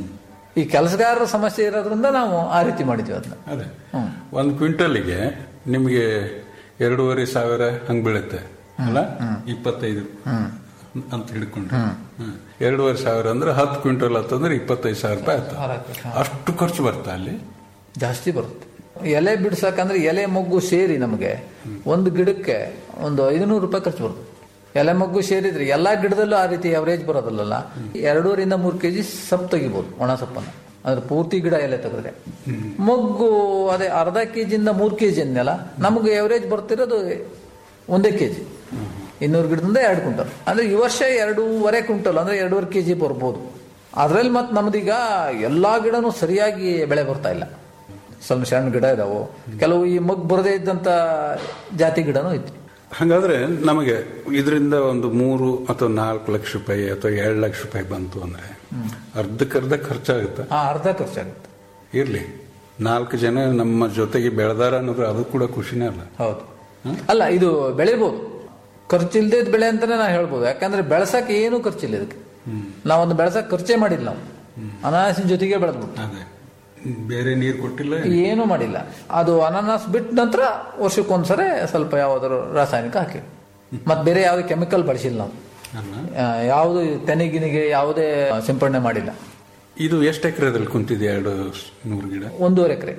ಈ ಕೆಲಸಗಾರರ ಸಮಸ್ಯೆ ಇರೋದ್ರಿಂದ ನಾವು ಆ ರೀತಿ ಮಾಡಿದ್ವಿ ಅದನ್ನ ಅದೇ ಒಂದು ಕ್ವಿಂಟಲ್ಗೆ ನಿಮಗೆ ಎರಡೂವರೆ ಸಾವಿರ ಹಂಗ್ ಬೀಳುತ್ತೆ ಅಲ್ಲ ಇಪ್ಪತ್ತೈದು ಅಂತ ಹಿಡ್ಕೊಂಡ್ರೆ ಹ್ಮ್. ಎರಡೂವರೆ ಸಾವಿರ ಅಂದ್ರೆ ಹತ್ತು ಕ್ವಿಂಟಲ್ ಅಂತಂದ್ರೆ ಇಪ್ಪತ್ತೈದು ಸಾವಿರ ರೂಪಾಯಿ ಆಯ್ತು ಅಷ್ಟು ಖರ್ಚು ಬರ್ತಾ ಅಲ್ಲಿ ಜಾಸ್ತಿ ಬರುತ್ತೆ ಎಲೆ ಬಿಡ್ಸಕಂದ್ರೆ ಎಲೆ ಮೊಗ್ಗು ಸೇರಿ ನಮಗೆ ಒಂದು ಗಿಡಕ್ಕೆ ಒಂದು ಐದುನೂರು ರೂಪಾಯಿ ಖರ್ಚು ಬರುತ್ತೆ ಎಲೆ ಮೊಗ್ಗು ಸೇರಿದ್ರೆ ಎಲ್ಲಾ ಗಿಡದಲ್ಲೂ ಆ ರೀತಿ ಅವರೇಜ್ ಬರೋದಲ್ಲ ಎರಡೂವರಿಂದ ಮೂರು ಕೆಜಿ ಸೊಪ್ಪು ತೆಗಿಬೋದು ಒಣ ಸೊಪ್ಪನ್ನ ಅಂದ್ರೆ ಪೂರ್ತಿ ಗಿಡ ಎಲೆ ತೆಗೆದ್ರೆ ಮೊಗ್ಗು ಅದೇ ಅರ್ಧ ಕೆಜಿಯಿಂದ ಮೂರು ಕೆಜಿ ಅಂದ್ನಲ್ಲ ನಮಗೆ ಎವರೇಜ್ ಬರ್ತಿರೋದು ಒಂದೇ ಕೆಜಿ ಇನ್ನೂರು ಗಿಡದಿಂದ ಎರಡು ಕ್ವಿಂಟಲ್ ಅಂದ್ರೆ ಈ ವರ್ಷ ಎರಡೂವರೆ ಕ್ವಿಂಟಲ್ ಅಂದ್ರೆ ಎರಡೂವರೆ ಕೆಜಿ ಬರ್ಬೋದು ಅದ್ರಲ್ಲಿ ಮತ್ತೆ ನಮ್ದೀಗ ಎಲ್ಲಾ ಗಿಡನೂ ಸರಿಯಾಗಿ ಬೆಳೆ ಬರ್ತಾ ಇಲ್ಲ ಸ್ವಲ್ಪ ಸಣ್ಣ ಗಿಡ ಇದಾವು ಕೆಲವು ಈ ಮಗ್ ಬರದೇ ಇದ್ದಂತ ಜಾತಿ ಗಿಡನೂ ಐತಿ ಹಾಗಾದ್ರೆ ನಮಗೆ ಇದರಿಂದ ಒಂದು ಮೂರು ಅಥವಾ ನಾಲ್ಕು ಲಕ್ಷ ರೂಪಾಯಿ ಅಥವಾ ಎರಡು ಲಕ್ಷ ರೂಪಾಯಿ ಬಂತು ಅಂದ್ರೆ ಅರ್ಧಕ್ಕರ್ಧ ಖರ್ಚಾಗುತ್ತೆ ಆ ಅರ್ಧ ಖರ್ಚಾಗುತ್ತೆ ಇರ್ಲಿ ನಾಲ್ಕು ಜನ ನಮ್ಮ ಜೊತೆಗೆ ಬೆಳೆದಾರ ಅನ್ನೋದು ಅದು ಕೂಡ ಖುಷಿನೇ ಅಲ್ಲ ಹೌದು ಅಲ್ಲ ಇದು ಬೆಳಿಬಹುದು ಖರ್ಚಿಲ್ದೇ ಇದ್ದ ಬೆಳೆ ಅಂತಾನೆ ನಾ ಹೇಳ್ಬೋದು ಯಾಕಂದ್ರೆ ಬೆಳೆಸಕ್ಕೆ ಏನು ಖರ್ಚಿಲ್ಲ ಇದಕ್ಕೆ ನಾವೊಂದು ಬೆಳೆಸಕ್ಕೆ ಖರ್ಚೇ ಮಾಡಿಲ್ಲ ನಾವು ಅನಾನಸಿನ ಜೊತೆಗೆ ಬೆಳೆದ್ಬಿಟ್ಟು ಅದೇ ಬೇರೆ ನೀರು ಕೊಟ್ಟಿಲ್ಲ ಏನೂ ಮಾಡಿಲ್ಲ ಅದು ಅನಾನಸ್ ಬಿಟ್ಟ ನಂತರ ವರ್ಷಕ್ಕೊಂದ್ಸರಿ ಸ್ವಲ್ಪ ಯಾವ್ದಾದ್ರು ರಾಸಾಯನಿಕ ಹಾಕಿ ಮತ್ತೆ ಬೇರೆ ಯಾವುದೇ ಕೆಮಿಕಲ್ ಬಳಸಿಲ್ಲ ನಾವು ಆ, ಯಾವುದು ತೆನೆಗಿನಿಗೆ ಯಾವುದೇ ಸಿಂಪಡಣೆ ಮಾಡಿಲ್ಲ ಇದು ಎಷ್ಟು ಎಕರೆದಲ್ಲಿ ಕುಂತಿದೆ ಎರಡು ನೂರು ಗಿಡ ಒಂದೂವರೆ ಎಕರೆ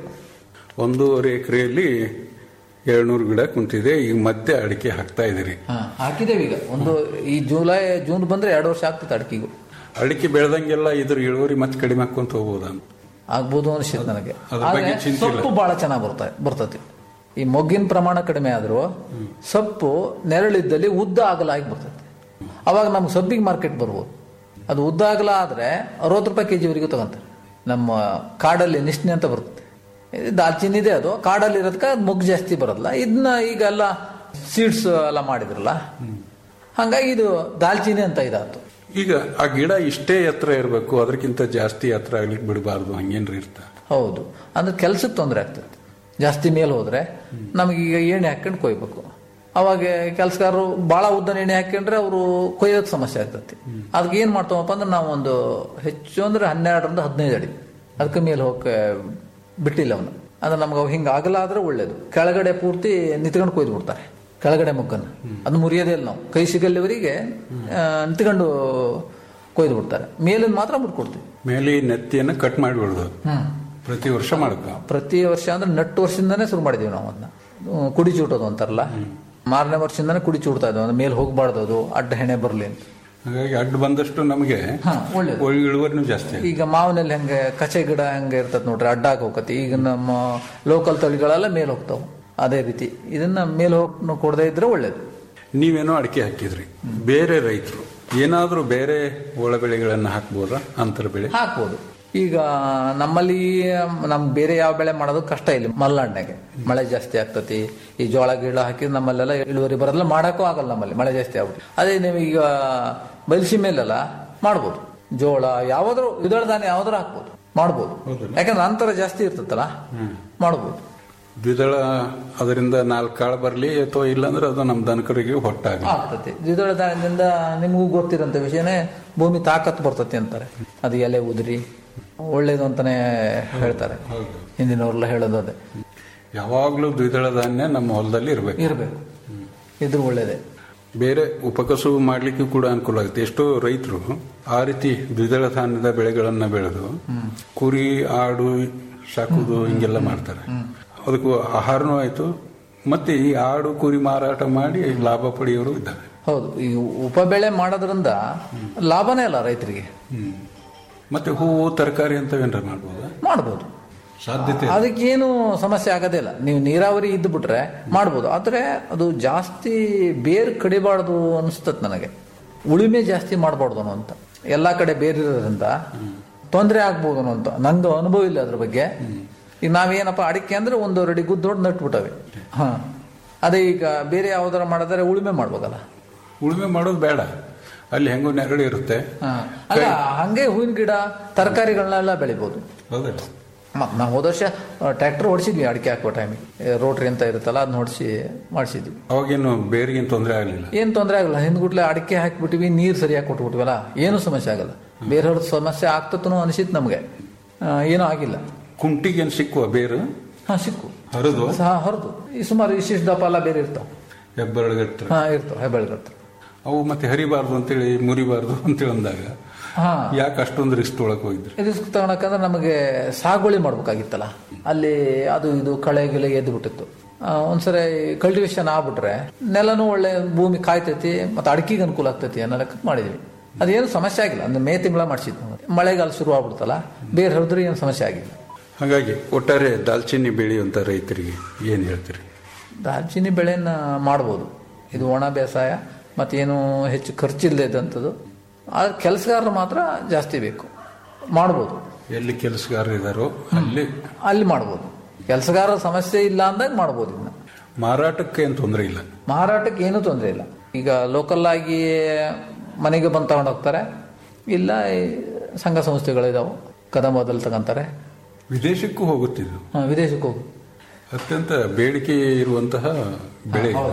ಒಂದೂವರೆ ಎಕರೆಯಲ್ಲಿ ಏಳ್ನೂರು ಗಿಡ ಕುಂತಿದೆ ಈಗ ಮತ್ತೆ ಅಡಿಕೆ ಹಾಕ್ತಾ ಇದ್ದೀರಿ ಹಾಕಿದ್ದೇವೆ ಈಗ ಒಂದು ಈ ಜುಲೈ ಜೂನ್ ಬಂದ್ರೆ ಎರಡು ವರ್ಷ ಆಗ್ತದೆ ಅಡಿಕೆಗೂ ಅಡಿಕೆ ಬೆಳೆದಂಗೆಲ್ಲ ಇದ್ರ ಇಳುವರಿ ಮತ್ತೆ ಕಡಿಮೆ ಹಾಕೊಂತ ಹೋಗ್ಬೋದಾ ಆಗ್ಬೋದು ಅನಿಸಿತ್ತು ನನಗೆ ಅದ್ರ ಬಗ್ಗೆ ಆದ್ರೆ ಚಿಂತೆ ಇಲ್ಲ. ಸೊಪ್ಪು ಬಹಳ ಚೆನ್ನಾಗಿ ಬರ್ತಾ ಬರ್ತತಿ ಈ ಮೊಗ್ಗಿನ ಪ್ರಮಾಣ ಕಡಿಮೆ ಆದ್ರೂ ಸೊಪ್ಪು ನೆರಳಿದ್ದಲ್ಲಿ ಉದ್ದ ಅಗಲ ಆಗಿ ಬರ್ತೈತಿ ಅವಾಗ ನಮ್ಗೆ ಸೊಪ್ಪಿಗೆ ಮಾರ್ಕೆಟ್ ಬರ್ಬೋದು ಅದು ಉದ್ದ ಅಗಲ ಆದ್ರೆ ಅರವತ್ತು ರೂಪಾಯಿ ಕೆಜಿವರೆಗೂ ತಗೊಂತಾರೆ ನಮ್ಮ ಕಾಡಲ್ಲಿ ನಿಷ್ಣೆ ಅಂತ ಬರುತ್ತೆ ಇದು ದಾಲ್ಚಿನ್ನಿ ಇದೆ ಅದು ಕಾಡಲ್ಲಿ ಇರೋದಕ್ಕೆ ಅದು ಮೊಗ್ಗು ಜಾಸ್ತಿ ಬರೋದಿಲ್ಲ ಇದನ್ನ ಈಗ ಎಲ್ಲ ಸೀಡ್ಸ್ ಎಲ್ಲ ಮಾಡಿದ್ರಲ್ಲ ಹಂಗಾಗಿ ಇದು ದಾಲ್ಚಿನ್ನಿ ಅಂತ ಇದಾಯ್ತು ಈಗ ಆ ಗಿಡ ಇಷ್ಟೇ ಎತ್ತರ ಇರಬೇಕು ಅದಕ್ಕಿಂತ ಜಾಸ್ತಿ ಎತ್ತರ ಆಗ್ಲಿಕ್ಕೆ ಬಿಡಬಾರ್ದು ಹಂಗೇನ್ರಿ ಇರ್ತ ಹೌದು ಅಂದ್ರೆ ಕೆಲ್ಸಕ್ಕೆ ತೊಂದರೆ ಆಗ್ತದೆ ಜಾಸ್ತಿ ಮೇಲೆ ಹೋದ್ರೆ ನಮಗೀಗ ಎಣ್ಣೆ ಹಾಕೊಂಡು ಕೊಯ್ಬೇಕು ಅವಾಗ ಕೆಲಸಗಾರರು ಭಾಳ ಉದ್ದನ ಎಣ್ಣೆ ಹಾಕೊಂಡ್ರೆ ಅವರು ಕೊಯ್ಯೋಕೆ ಸಮಸ್ಯೆ ಆಗ್ತತಿ ಅದಕ್ಕೆ ಏನ್ ಮಾಡ್ತಾವಪ್ಪ ಅಂದ್ರೆ ನಾವು ಒಂದು ಹೆಚ್ಚು ಅಂದ್ರೆ ಹನ್ನೆರಡರಿಂದ ಹದಿನೈದು ಅಡಿ ಅದಕ್ಕೆ ಮೇಲೆ ಹೋಗಕ್ಕೆ ಬಿಟ್ಟಿಲ್ಲ ಅವನು ಅಂದ್ರೆ ನಮ್ಗೆ ಅವು ಹಿಂಗೆ ಆಗಲ್ಲ ಆದ್ರೆ ಒಳ್ಳೇದು ಕೆಳಗಡೆ ಪೂರ್ತಿ ನಿಂತ್ಕೊಂಡು ಕೊಯ್ದು ಬಿಡ್ತಾರೆ ಕೆಳಗಡೆ ಮುಕ್ಕನ್ನು ಅದು ಮುರಿಯೋದೇ ಇಲ್ಲ ನಾವು ಕೈ ಸಿಗಲ್ಲಿವರಿಗೆ ಆ, ನಿಂತ್ಕೊಂಡು ಕೊಯ್ದು ಬಿಡ್ತಾರೆ ಮೇಲಿನ ಮಾತ್ರ ಬಿಟ್ಕೊಡ್ತೀವಿ ಮೇಲೆ ಈ ನೆತ್ತಿಯನ್ನ ಕಟ್ ಮಾಡಿಬಿಡೋದು ಪ್ರತಿ ವರ್ಷ ಮಾಡ್ಕೊ ಪ್ರತಿ ವರ್ಷ ಅಂದ್ರೆ ನಟ್ಟು ವರ್ಷದಿಂದಾನೇ ಶುರು ಮಾಡಿದೀವಿ ನಾವು ಅದನ್ನ ಹ್ಮ್, ಕುಡಿ ಚೂಟೋದು ಅಂತಾರಲ್ಲ ಮಾರನೇ ವರ್ಷದಿಂದಾನೇ ಕುಡಿ ಚೂಡ್ತಾ ಇದ್ವಿ ಅಂದ್ರೆ ಮೇಲೆ ಹೋಗ್ಬಾರ್ದು ಅದು ಅಡ್ಡ ಹೆಣೆ ಬರಲಿ ಅಂತ ಹಾಗಾಗಿ ಅಡ್ಡ ಬಂದಷ್ಟು ನಮಗೆ ಒಳ್ಳೇದು. ಒಳ್ಳೆ ಇಳುವರಿನೂ ಜಾಸ್ತಿ ಆಗುತ್ತೆ. ಈಗ ಮಾವಿನಲ್ಲಿ ಹೆಂಗೆ ಕಚೆ ಗಿಡ ಹೆಂಗೆ ಇರ್ತದೆ ನೋಡ್ರಿ ಅಡ್ಡ ಹಾಕಿ ಹೋಗತ್ತೆ ಈಗ ನಮ್ಮ ಲೋಕಲ್ ತಳಿಗಳೆಲ್ಲ ಮೇಲೆ ಹೋಗ್ತಾವ ಅದೇ ರೀತಿ ಇದನ್ನ ಮೇಲೆ ಹೋಗಿ ಕೊಡದೇ ಇದ್ರೆ ಒಳ್ಳೇದು ನೀವೇನೋ ಅಡಿಕೆ ಹಾಕಿದ್ರಿ ಬೇರೆ ರೈತರು ಏನಾದ್ರೂ ಬೇರೆ ಒಳ ಬೆಳೆಗಳನ್ನ ಹಾಕ್ಬೋದಾ ಅಂತರ ಬೆಳೆ ಹಾಕ್ಬೋದು ಈಗ ನಮ್ಮಲ್ಲಿ ನಮ್ ಬೇರೆ ಯಾವ ಬೆಳೆ ಮಾಡೋದು ಕಷ್ಟ ಇಲ್ಲಿ ಮಲ್ನಾಡ್ನಾಗೆ ಮಳೆ ಜಾಸ್ತಿ ಆಗ್ತತಿ ಈ ಜೋಳ ಗಿಳ ಹಾಕಿದ್ರೆ ನಮ್ಮಲ್ಲೆಲ್ಲ ಇಳುವರಿ ಬರೋದಿಲ್ಲ ಮಾಡಕ್ಕೂ ಆಗಲ್ಲ ನಮ್ಮಲ್ಲಿ ಮಳೆ ಜಾಸ್ತಿ ಆಗ್ಬಿಟ್ಟು ಅದೇ ನೀವು ಈಗ ಬಯಸಿ ಮೇಲೆಲ್ಲ ಮಾಡ್ಬೋದು ಜೋಳ ಯಾವ್ದಾದ್ರು ದ್ವಿದಳ ಧಾನ್ಯ ಯಾವ್ದಾದ್ರು ಹಾಕ್ಬೋದು ಮಾಡ್ಬೋದು ಯಾಕಂದ್ರೆ ಅಂತರ ಜಾಸ್ತಿ ಇರ್ತದಲ್ಲ ಮಾಡ್ಬೋದು ದ್ವಿದಳ ಅದರಿಂದ ನಾಲ್ಕು ಕಾಳು ಬರಲಿ ಅಥವಾ ಇಲ್ಲಾಂದ್ರೆ ಅದು ನಮ್ಮ ದನಕರಿಗೆ ಹೊಟ್ಟಾಗ ಆಗ್ತತಿ ದ್ವಿದಳ ಧಾನ್ಯದಿಂದ ನಿಮಗೂ ಗೊತ್ತಿರೋಂಥ ವಿಷಯನೇ ಭೂಮಿ ತಾಕತ್ತು ಬರ್ತತಿ ಅಂತಾರೆ ಅದು ಎಲೆ ಉದುರಿ ಒಳ್ಳೇದು ಅಂತಾನೆ ಹೇಳ್ತಾರೆ ಹಿಂದಿನವ್ರೆಲ್ಲ ಹೇಳೋದು ಅದೇ ಯಾವಾಗ್ಲೂ ದ್ವಿದಳ ಧಾನ್ಯ ನಮ್ಮ ಹೊಲದಲ್ಲಿ ಇರಬೇಕು ಇರಬೇಕು ಇದ್ರ ಒಳ್ಳೇದೇ ಬೇರೆ ಉಪಕಸುಬು ಮಾಡ್ಲಿಕ್ಕೂ ಕೂಡ ಅನುಕೂಲ ಆಗುತ್ತೆ ಎಷ್ಟೋ ರೈತರು ಆ ರೀತಿ ದ್ವಿದಳ ಧಾನ್ಯದ ಬೆಳೆಗಳನ್ನ ಬೆಳೆದು ಕುರಿ ಆಡು ಸಾಕುದು ಹಿಂಗೆಲ್ಲ ಮಾಡ್ತಾರೆ ಅದಕ್ಕೂ ಆಹಾರನೂ ಆಯ್ತು ಮತ್ತೆ ಈ ಆಡು ಕುರಿ ಮಾರಾಟ ಮಾಡಿ ಲಾಭ ಪಡೆಯೋರು ಇದ್ದಾರೆ ಹೌದು ಈ ಉಪಬೆಳೆ ಮಾಡೋದ್ರಿಂದ ಲಾಭನೇ ಅಲ್ಲ ರೈತರಿಗೆ ಮತ್ತೆ ಹೂವು ತರಕಾರಿ ಅಂತವೇನ್ರ ಮಾಡ್ಬೋದಾ ಮಾಡ್ಬೋದು ಸಾಧ್ಯತೆ ಇದೆ. ಅದಕ್ಕೇನು ಸಮಸ್ಯೆ ಆಗೋದೇ ಇಲ್ಲ ನೀವು ನೀರಾವರಿ ಇದ್ದು ಬಿಟ್ರೆ ಮಾಡ್ಬೋದು ಆದ್ರೆ ಅದು ಜಾಸ್ತಿ ಬೇರ್ ಕಡಿಬಾರ್ದು ಅನಿಸ್ತತ್ ನನಗೆ ಉಳಿಮೆ ಜಾಸ್ತಿ ಮಾಡಬಾರ್ದು ಅಂತ ಎಲ್ಲಾ ಕಡೆ ಬೇರೆ ಇರೋದ್ರಿಂದ ತೊಂದರೆ ಆಗ್ಬೋದು ಅಂತ ನಂದು ಅನುಭವ ಇಲ್ಲ ಅದ್ರ ಬಗ್ಗೆ ಈಗ ನಾವೇನಪ್ಪ ಅಡಿಕೆ ಅಂದ್ರೆ ಒಂದೂವರೆ ಅಡಿ ಗುದ್ದು ನೋಡಿ ನಟ್ಬಿಟ್ಟವೆ ಹಾ ಅದೇ ಈಗ ಬೇರೆ ಯಾವ್ದಾರ ಮಾಡಿದ್ರೆ ಉಳುಮೆ ಮಾಡ್ಬೇಕಲ್ಲ ಉಳುಮೆ ಮಾಡೋದು ಬೇಡ ಅಲ್ಲಿ ಹೆಂಗೋ ನೆರಳು ಇರುತ್ತೆ ಹಾ. ಅಲ್ಲ ಹಂಗೆ ಹೂವಿನ ಗಿಡ ತರಕಾರಿಗಳನ್ನೆಲ್ಲ ಬೆಳಿಬೋದು ಹೌದಲ್ಲ ಮ- ನಾವು ಹೋದ ವರ್ಷ ಟ್ರ್ಯಾಕ್ಟರ್ ಓಡಿಸಿದ್ವಿ ಅಡಿಕೆ ಹಾಕೋ ಟೈಮಿಗೆ ರೋಟ್ರಿ ಅಂತ ಇರುತ್ತಲ್ಲ ಅದನ್ನ ಹೊಡಿಸಿ ಮಾಡಿಸಿದ್ವಿ ಅವಾಗೇನು ಬೇರಿಗೇನು ತೊಂದರೆ ಆಗಲಿಲ್ಲ ಏನು ತೊಂದರೆ ಆಗಲ್ಲ ಹಿಂದ್ಗುಟ್ಲೆ ಅಡಿಕೆ ಹಾಕಿಬಿಟ್ಟಿವಿ ನೀರು ಸರಿಯಾಗಿ ಕೊಟ್ಬಿಟ್ವಲ್ಲ ಏನು ಸಮಸ್ಯೆ ಆಗಲ್ಲ ಬೇರೆಯವ್ರ ಸಮಸ್ಯೆ ಆಗ್ತತನೋ ಅನಿಸಿತ್ತು ನಮಗೆ ಏನೂ ಆಗಿಲ್ಲ ಕುಂಟಿಗೇನು ಸಿಕ್ಕುವ ಬೇರು ಹಾ ಸಿಕ್ಕು ಹರಿದು ಹಾ ಹೊರದು ಈ ಸುಮಾರು ಇಷ್ಟಿಷ್ಟು ದಪ್ಪ ಎಲ್ಲ ಬೇರೆ ಇರ್ತಾವ ಹೆಬ್ಬೆರಳಿರ್ತಾರೆ ಹಾ ಇರ್ತಾವ ಹೆಬ್ಬೆಳಗತ್ರ ಅವು ಮತ್ತೆ ಹರಿಬಾರ್ದು ಅಂತೇಳಿ ಮುರಿಬಾರ್ದು ಅಂತೇಳಿ ಅಂದಾಗ ಹಾ ಯಾಕೆ ಅಷ್ಟೊಂದು ರಿಸ್ಕ್ ತೊಳಕ್ ಹೋಗಿದ್ರಿ ರಿಸ್ಕ್ ತಗೊಳಕಂದ್ರೆ ನಮಗೆ ಸಾಗುವಳಿ ಮಾಡ್ಬೇಕಾಗಿತ್ತಲ್ಲ ಅಲ್ಲಿ ಅದು ಇದು ಕಳೆ ಗಿಳೆ ಎದ್ದು ಬಿಟ್ಟಿತ್ತು ಆ, ಒಂದ್ಸರಿ ಕಲ್ಟಿವೇಶನ್ ಆಗ್ಬಿಟ್ರೆ ನೆಲನೂ ಒಳ್ಳೆ ಭೂಮಿ ಕಾಯ್ತೈತಿ ಮತ್ತೆ ಅಡಿಕೆಗೆ ಅನುಕೂಲ ಆಗ್ತೈತಿ ಅನ್ನೋ ಲೆಕ್ಕ ಮಾಡಿದ್ವಿ ಅದೇನು ಸಮಸ್ಯೆ ಆಗಿಲ್ಲ ಅಂದ್ರೆ ಮೇ ತಿಂಗಳ ಮಾಡಿಸಿದ್ವಿ ಮಳೆಗಾಲ ಶುರು ಆಗ್ಬಿಡ್ತಲ್ಲ ಬೇರೆ ಹರಿದ್ರೆ ಏನು ಸಮಸ್ಯೆ ಆಗಿಲ್ಲ ಹಾಗಾಗಿ ಒಟ್ಟಾರೆ ದಾಲ್ಚಿನ್ನಿ ಬೆಳೆಯುವಂತ ರೈತರಿಗೆ ಏನ್ ಹೇಳ್ತೀರಿ ದಾಲ್ಚಿನ್ನಿ ಬೆಳೆನ ಮಾಡ್ಬೋದು ಇದು ಒಣ ಬೇಸಾಯ ಮತ್ತೇನು ಹೆಚ್ಚು ಖರ್ಚಿಲ್ಲದೆ ಇದ್ದಂಥದ್ದು ಆದ್ರೆ ಕೆಲಸಗಾರರು ಮಾತ್ರ ಜಾಸ್ತಿ ಬೇಕು ಮಾಡ್ಬೋದು ಎಲ್ಲಿ ಕೆಲಸಗಾರರು ಇದಾರೋ ಅಲ್ಲಿ ಅಲ್ಲಿ ಮಾಡ್ಬೋದು ಕೆಲಸಗಾರರ ಸಮಸ್ಯೆ ಇಲ್ಲ ಅಂದಾಗ ಮಾಡ್ಬೋದು ಇದನ್ನ ಮಾರಾಟಕ್ಕೆ ಏನು ತೊಂದರೆ ಇಲ್ಲ ಮಾರಾಟಕ್ಕೆ ಏನೂ ತೊಂದರೆ ಇಲ್ಲ ಈಗ ಲೋಕಲ್ ಆಗಿ ಮನೆಗೆ ಬಂದು ತಗೊಂಡು ಹೋಗ್ತಾರೆ ಇಲ್ಲ ಈ ಸಂಘ ಸಂಸ್ಥೆಗಳಿದಾವೆ ಕದಂಬದಲ್ಲಿ ತಗೊಂತಾರೆ ವಿದೇಶಕ್ಕೂ ಹೋಗುತ್ತಿದ್ದು ಹಾ, ವಿದೇಶಕ್ಕೆ ಹೋಗು ಅತ್ಯಂತ ಬೇಡಿಕೆ ಇರುವಂತಹ ಬೆಳೆ ಇದು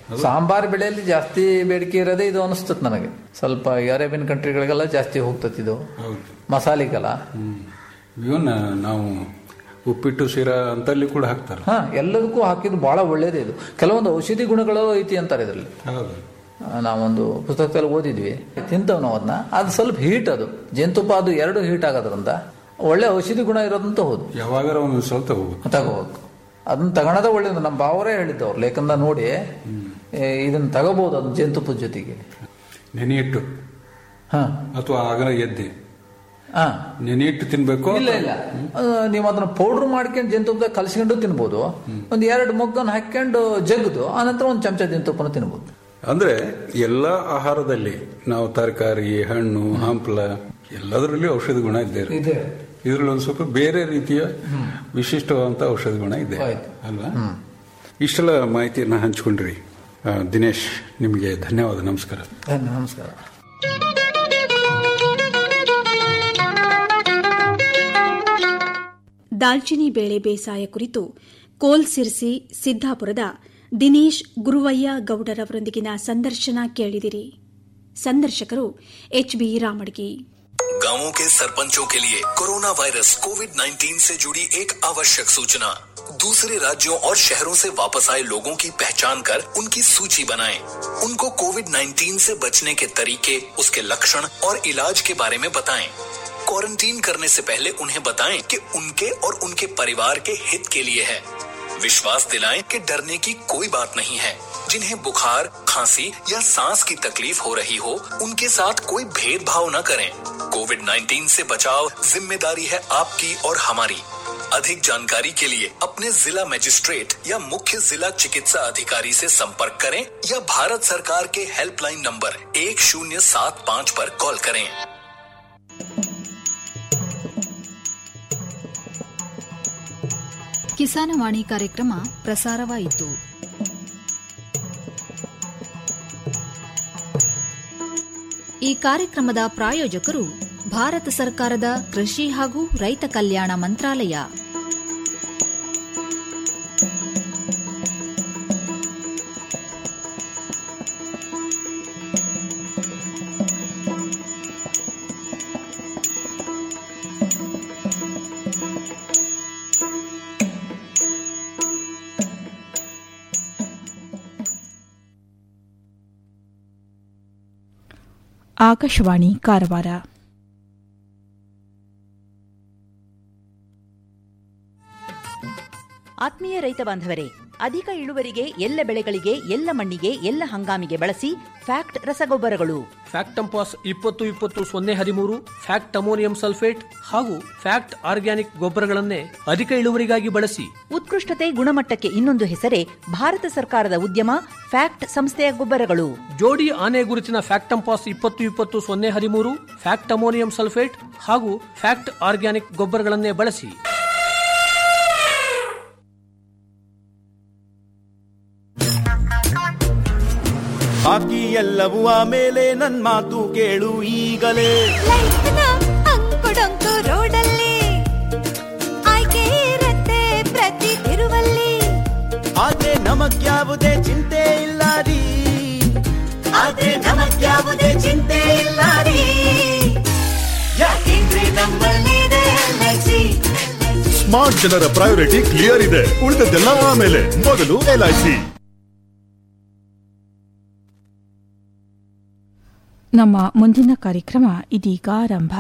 ಸಾಂಬಾರ್ ಬೆಳೆಯಲ್ಲಿ ಜಾಸ್ತಿ ಬೇಡಿಕೆ ಇರೋದೇ ಇದು ಅನಿಸ್ತದೆ ನನಗೆ ಸ್ವಲ್ಪ ಅರೇಬಿಯನ್ ಕಂಟ್ರಿಗಳಿಗೆಲ್ಲ ಜಾಸ್ತಿ ಹೋಗ್ತದೆ ಇದು ಮಸಾಲಿಗೆಲ್ಲ ಇವನ್ನ ನಾವು ಉಪ್ಪಿಟ್ಟು ಶಿರಾ ಅಂತಲ್ಲಿ ಕೂಡ ಹಾಕ್ತಾರೆ ಹಾ ಎಲ್ಲದಕ್ಕೂ ಹಾಕಿದ್ದು ಬಹಳ ಒಳ್ಳೇದೇ ಇದು ಕೆಲವೊಂದು ಔಷಧಿ ಗುಣಗಳು ಐತಿ ಅಂತಾರೆ ಇದರಲ್ಲಿ ಹೌದು ಆ, ನಾವೊಂದು ಪುಸ್ತಕದಲ್ಲಿ ಓದಿದ್ವಿ ತಿಂತವ್ ನಾವು ಅದನ್ನ ಅದು ಸ್ವಲ್ಪ ಹೀಟ್ ಅದು ಜೇನುತುಪ್ಪ ಅದು ಎರಡು ಹೀಟ್ ಆಗೋದ್ರಿಂದ ಒಳ್ಳೆ ಔಷಧಿ ಗುಣ ಇರೋದಂತ ಹೌದು ಯಾವಾಗಾರ ಒಂದು ಸಲ ತಗೋಬೇಕು ತಗೋಬೇಕು ಅದನ್ನ ತಗೊಳೋದೇ ಒಳ್ಳೇದು ನಮ್ಮ ಬಾವರೇ ಹೇಳಿದ್ದು ಅವ್ರು ಲೇಖನ ನೋಡಿ ಏ, ಇದನ್ನ ತಗೋಬಹುದು ಅದನ್ನ ಜೇನುತುಪ್ಪದ ಜೊತೆಗೆ ನೆನೆಯಿಟ್ಟು ಅಥವಾ ಆಗಲ ಎದ್ದೆ ಹಾ ನೆನೆಯಿಟ್ಟು ತಿನ್ಬೇಕು ಇಲ್ಲ ಇಲ್ಲ ಅದು ನೀವು ಅದನ್ನ ಪೌಡರ್ ಮಾಡ್ಕೊಂಡು ಜೇನುತುಪ್ಪದಾಗ ಕಲ್ಸ್ಕೊಂಡು ತಿನ್ಬೋದು ಒಂದ್ ಎರಡು ಮೊಗ್ಗನ್ನು ಹಾಕೊಂಡು ಜಗ್ದು ಆನಂತರ ಒಂದು ಚಮಚ ಜೇನುತುಪ್ಪನ ತಿನ್ಬೋದು ಅಂದ್ರೆ ಎಲ್ಲ ಆಹಾರದಲ್ಲಿ ನಾವು ತರಕಾರಿ ಹಣ್ಣು ಹಂಪಲ ಎಲ್ಲದರಲ್ಲೂ ಔಷಧ ಗುಣ ಇದ್ದೇ ಇರುತ್ತೆ. ಇದೆ. ಇದ್ರಲ್ಲಿ ಒಂದು ಸ್ವಲ್ಪ ಬೇರೆ ರೀತಿಯ ವಿಶಿಷ್ಟವಾದಂತ ಔಷಧ ಗುಣ ಇದೆ ಅಲ್ವಾ ಇಷ್ಟೆಲ್ಲ ಮಾಹಿತಿಯನ್ನ ಹಂಚ್ಕೊಂಡ್ರಿ ಆ, ದಿನೇಶ್ ನಿಮಗೆ ಧನ್ಯವಾದ ನಮಸ್ಕಾರ ನಮಸ್ಕಾರ ದಾಲ್ಚಿನಿ ಬೇಳೆ ಬೇಸಾಯ ಕುರಿತು ಕೋಲ್ಸಿರ್ಸಿ ಸಿದ್ದಾಪುರದ ದಿನೇಶ್ ಗುರುವಯ್ಯ ಗೌಡರವರೊಂದಿಗಿನ ಸಂದರ್ಶನ ಕೇಳಿದಿರಿ ಸಂದರ್ಶಕರು ಎಚ್ಬಿ ರಾಮಡ್ಗಿ गांवों के सरपंचों के लिए कोरोना वायरस कोविड 19 से जुड़ी एक आवश्यक सूचना दूसरे राज्यों और शहरों से वापस आए लोगों की पहचान कर उनकी सूची बनाएं। उनको कोविड 19 से बचने के तरीके उसके लक्षण और इलाज के बारे में बताएं। क्वारंटीन करने से पहले उन्हें बताएं कि उनके और उनके परिवार के हित के लिए है विश्वास दिलाएं कि डरने की कोई बात नहीं है जिन्हें बुखार खांसी या सांस की तकलीफ हो रही हो उनके साथ कोई भेदभाव न करें कोविड 19 से बचाव जिम्मेदारी है आपकी और हमारी अधिक जानकारी के लिए अपने जिला मजिस्ट्रेट या मुख्य जिला चिकित्सा अधिकारी से संपर्क करें या भारत सरकार के हेल्पलाइन नंबर एक शून्य सात पाँच पर कॉल करें ಕಿಸಾನವಾಣಿ ಕಾರ್ಯಕ್ರಮ ಪ್ರಸಾರವಾಯಿತು ಈ ಕಾರ್ಯಕ್ರಮದ ಪ್ರಾಯೋಜಕರು ಭಾರತ ಸರ್ಕಾರದ ಕೃಷಿ ಹಾಗೂ ರೈತ ಕಲ್ಯಾಣ ಮಂತ್ರಾಲಯ ಆಕಾಶವಾಣಿ ಕಾರವಾರ ಆತ್ಮೀಯ ರೈತ ಬಾಂಧವರೇ ಅಧಿಕ ಇಳುವರಿಗೆ ಎಲ್ಲ ಬೆಳೆಗಳಿಗೆ ಎಲ್ಲ ಮಣ್ಣಿಗೆ ಎಲ್ಲ ಹಂಗಾಮಿಗೆ ಬಳಸಿ ಫ್ಯಾಕ್ಟ್ ರಸಗೊಬ್ಬರಗಳು ಫ್ಯಾಕ್ಟ್ ಟಂಪಾಸ್ ಇಪ್ಪತ್ತು ಇಪ್ಪತ್ತು ಸೊನ್ನೆ ಹದಿಮೂರು ಫ್ಯಾಕ್ಟ್ ಅಮೋನಿಯಂ ಸಲ್ಫೇಟ್ ಹಾಗೂ ಫ್ಯಾಕ್ಟ್ ಆರ್ಗ್ಯಾನಿಕ್ ಗೊಬ್ಬರಗಳನ್ನೇ ಅಧಿಕ ಇಳುವರಿಗಾಗಿ ಬಳಸಿ ಉತ್ಕೃಷ್ಟತೆ ಗುಣಮಟ್ಟಕ್ಕೆ ಇನ್ನೊಂದು ಹೆಸರೇ ಭಾರತ ಸರ್ಕಾರದ ಉದ್ಯಮ ಫ್ಯಾಕ್ಟ್ ಸಂಸ್ಥೆಯ ಗೊಬ್ಬರಗಳು ಜೋಡಿ ಆನೆ ಗುರುತಿನ ಫ್ಯಾಕ್ಟ್ ಟಂಪಾಸ್ ಇಪ್ಪತ್ತು ಇಪ್ಪತ್ತು ಸೊನ್ನೆ ಹದಿಮೂರು ಫ್ಯಾಕ್ಟ್ ಅಮೋನಿಯಂ ಸಲ್ಫೇಟ್ ಹಾಗೂ ಫ್ಯಾಕ್ಟ್ ಆರ್ಗ್ಯಾನಿಕ್ ಗೊಬ್ಬರಗಳನ್ನೇ ಬಳಸಿ ಬಾಕಿ ಎಲ್ಲವೂ ಆಮೇಲೆ ನನ್ ಮಾತು ಕೇಳು ಈಗಲೇ ಅಂಕುಡೊಂಕು ರೋಡಲ್ಲಿ ಆಯ್ಕೆ ಇರತ್ತೆ ಪ್ರತಿ ತಿರುವಲ್ಲಿ ಆದ್ರೆ ನಮಗ್ಯಾವುದೇ ಚಿಂತೆ ಇಲ್ಲ ರೀ ಆದ್ರೆ ನಮಗ್ಯಾವುದೇ ಚಿಂತೆ ಇಲ್ಲ ರೀ ಯಾಕೆಂದ್ರೆ ನಮ್ಮಲ್ಲಿದೆ LIC. ಸ್ಮಾರ್ಟ್ ಜನರ ಪ್ರಯಾರಿಟಿ ಕ್ಲಿಯರ್ ಇದೆ ಉಳಿದದ್ದೆಲ್ಲ ಆಮೇಲೆ ಮೊದಲು ಎಲ್ಐಸಿ ನಮ್ಮ ಮುಂದಿನ ಕಾರ್ಯಕ್ರಮ ಇದೀಗ ಆರಂಭ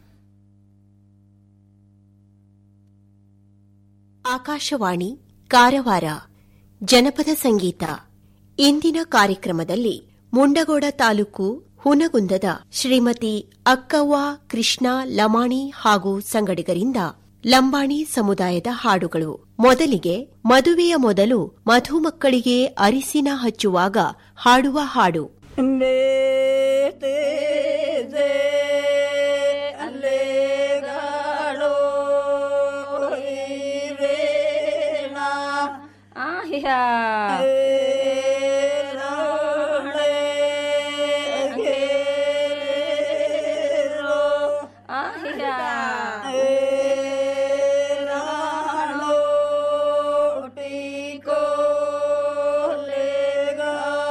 ಆಕಾಶವಾಣಿ ಕಾರವಾರ ಜನಪದ ಸಂಗೀತ ಇಂದಿನ ಕಾರ್ಯಕ್ರಮದಲ್ಲಿ ಮುಂಡಗೋಡ ತಾಲೂಕು ಹುನಗುಂದದ ಶ್ರೀಮತಿ ಅಕ್ಕವ್ವ ಕೃಷ್ಣ ಲಮಾಣಿ ಹಾಗೂ ಸಂಗಡಿಗರಿಂದ ಲಂಬಾಣಿ ಸಮುದಾಯದ ಹಾಡುಗಳು ಮೊದಲಿಗೆ ಮದುವೆಯ ಮೊದಲು ಮಧುಮಕ್ಕಳಿಗೆ ಅರಿಸಿನ ಹಚ್ಚುವಾಗ ಹಾಡುವ ಹಾಡು ಲೇಗ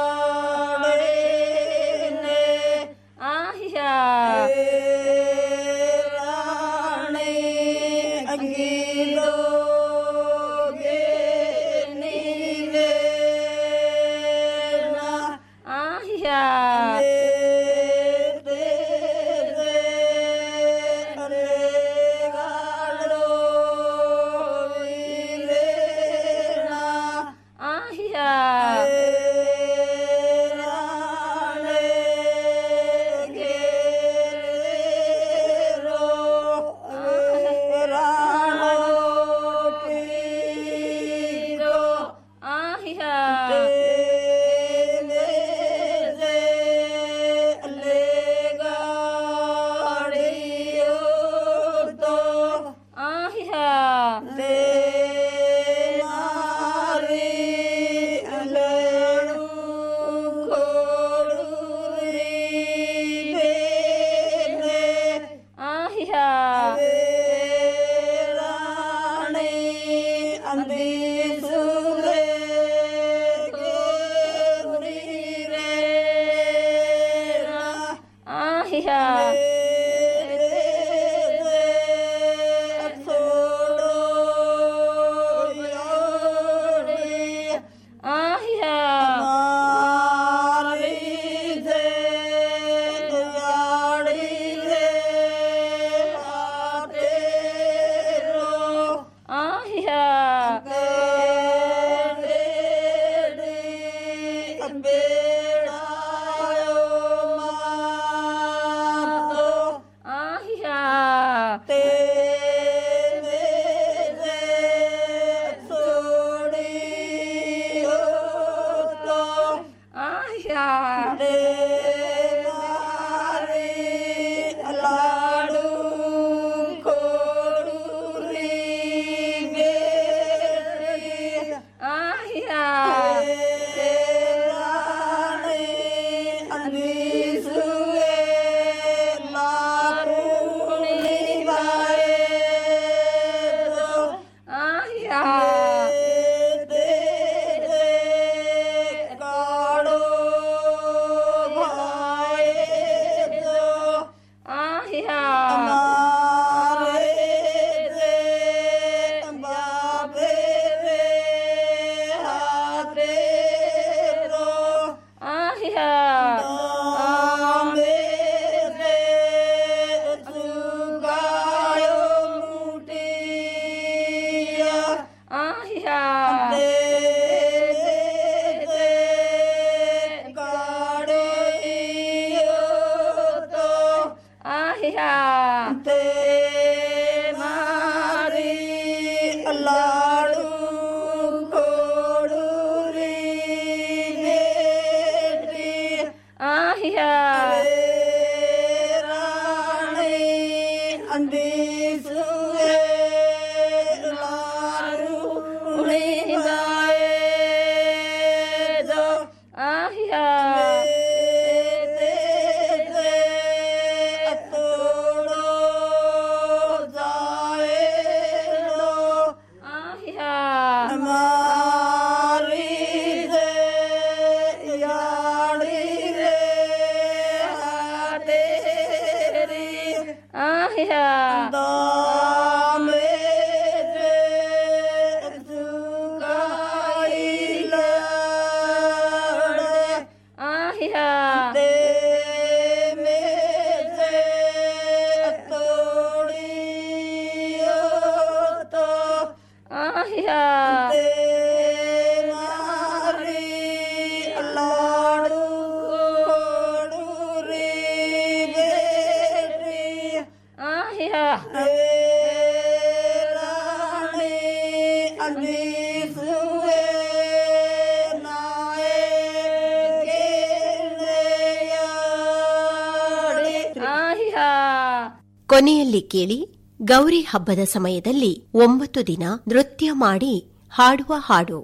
ಕೊನೆಯಲ್ಲಿ ಕೇಳಿ ಗೌರಿ ಹಬ್ಬದ ಸಮಯದಲ್ಲಿ ಒಂಬತ್ತು ದಿನ ನೃತ್ಯ ಮಾಡಿ ಹಾಡುವ ಹಾಡು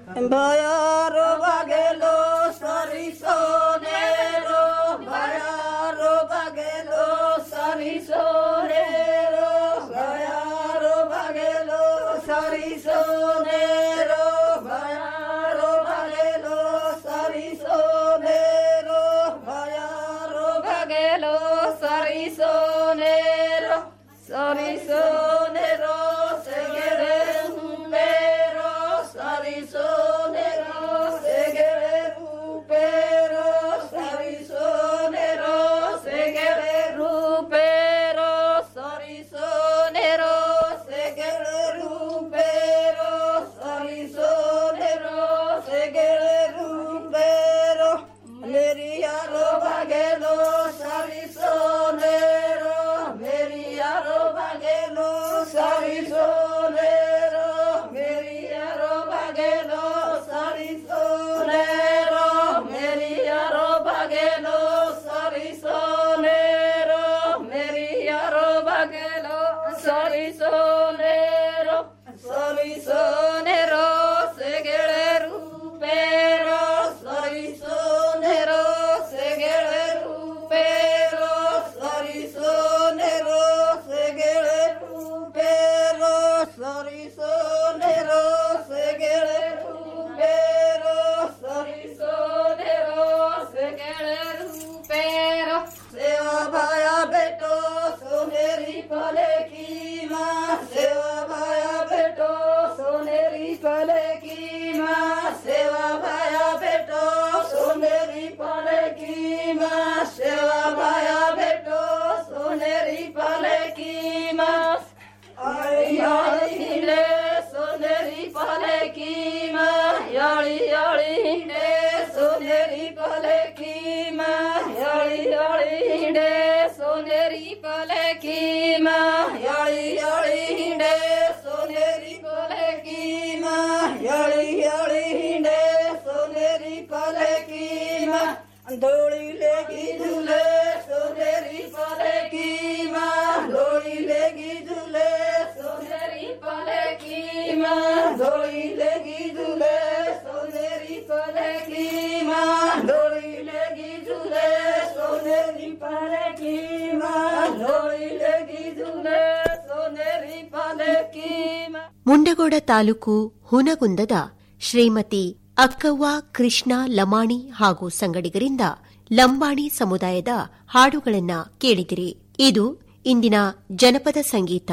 ಭಯಾರೋ ಬಗೆಲೋ ಸರಿಸೋ ನೇರೋ ಭಯಾರೋ ಬಗೆಲೋ ಸರಿಸೋ ನೇರೋ ಭಯಾರೋ ಬಗೆಲೋ ಸರಿಸೋ ನೇರೋ ಭಯಾರೋ ಬಗೆಲೋ ಸರಿಸೋ ನೇರೋ ಭಯಾರೋ ಬಗೆಲೋ ಸರಿಸೋ ನೇರೋ ಸರಿಸೋ ನೇರೋ ಸೆಗೆರೆ ಹುಂಬೇರೋ ಸರಿಸೋ ನೇರೋ हळी हिंडे सोनेरी पलकी मा हळी हळी हिंडे सोनेरी पलकी मा हळी हळी हिंडे सोनेरी पलकी मा हळी हळी हिंडे सोनेरी पलकी मा डोळी लेगी झुले सोनेरी पलकी मा डोळी लेगी झुले सोनेरी पलकी मा डोळी लेगी झुले सोनेरी पलकी मा डोळी लेगी झुले सोनेरी पलकी मा डोळी लेगी झुले सोनेरी पलकी मा ಮುಂಡಗೋಡ ತಾಲೂಕು ಹುನಗುಂದದ ಶ್ರೀಮತಿ ಅಕ್ಕವ್ವ ಕೃಷ್ಣ ಲಮಾಣಿ ಹಾಗೂ ಸಂಗಡಿಗರಿಂದ ಲಂಬಾಣಿ ಸಮುದಾಯದ ಹಾಡುಗಳನ್ನ ಕೇಳಿದಿರಿ ಇದು ಇಂದಿನ ಜನಪದ ಸಂಗೀತ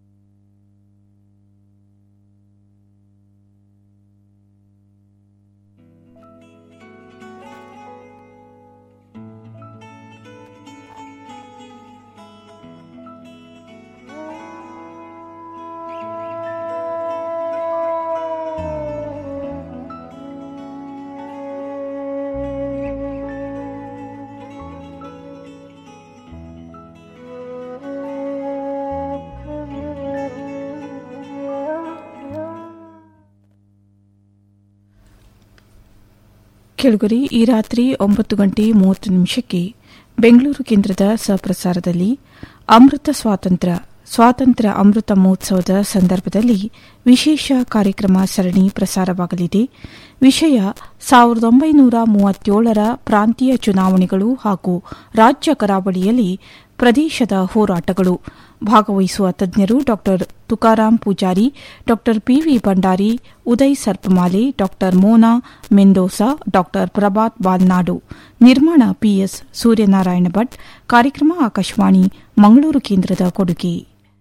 ಕೆಳಗರಿ ಈ ರಾತ್ರಿ ಒಂಬತ್ತು ಗಂಟೆ ಮೂವತ್ತು ನಿಮಿಷಕ್ಕೆ ಬೆಂಗಳೂರು ಕೇಂದ್ರದ ಸಹಪ್ರಸಾರದಲ್ಲಿ ಅಮೃತ ಸ್ವಾತಂತ್ರ್ಯ ಸ್ವಾತಂತ್ರ್ಯ ಅಮೃತ ಮಹೋತ್ಸವದ ಸಂದರ್ಭದಲ್ಲಿ ವಿಶೇಷ ಕಾರ್ಯಕ್ರಮ ಸರಣಿ ಪ್ರಸಾರವಾಗಲಿದೆ ವಿಷಯ ಸಾವಿರದ ಒಂಬೈನೂರ ಮೂವತ್ತೇಳರ ಪ್ರಾಂತೀಯ ಚುನಾವಣೆಗಳು ಹಾಗೂ ರಾಜ್ಯ ಕರಾವಳಿಯಲ್ಲಿ ಪ್ರದೇಶದ ಹೋರಾಟಗಳು ಭಾಗವಹಿಸುವ ತಜ್ಞರು ಡಾ ತುಕಾರಾಂ ಪೂಜಾರಿ ಡಾ ಪಿವಿ ಭಂಡಾರಿ ಉದಯ್ ಸರ್ಪಮಾಲೆ ಡಾ ಮೋನಾ ಮೆಂದೋಸಾ ಡಾ ಪ್ರಭಾತ್ ಬಾಲ್ನಾಡು ನಿರ್ಮಾಣ ಪಿಎಸ್ ಸೂರ್ಯನಾರಾಯಣ ಭಟ್ ಕಾರ್ಯಕ್ರಮ ಆಕಾಶವಾಣಿ ಮಂಗಳೂರು ಕೇಂದ್ರದ ಕೊಡುಗೆ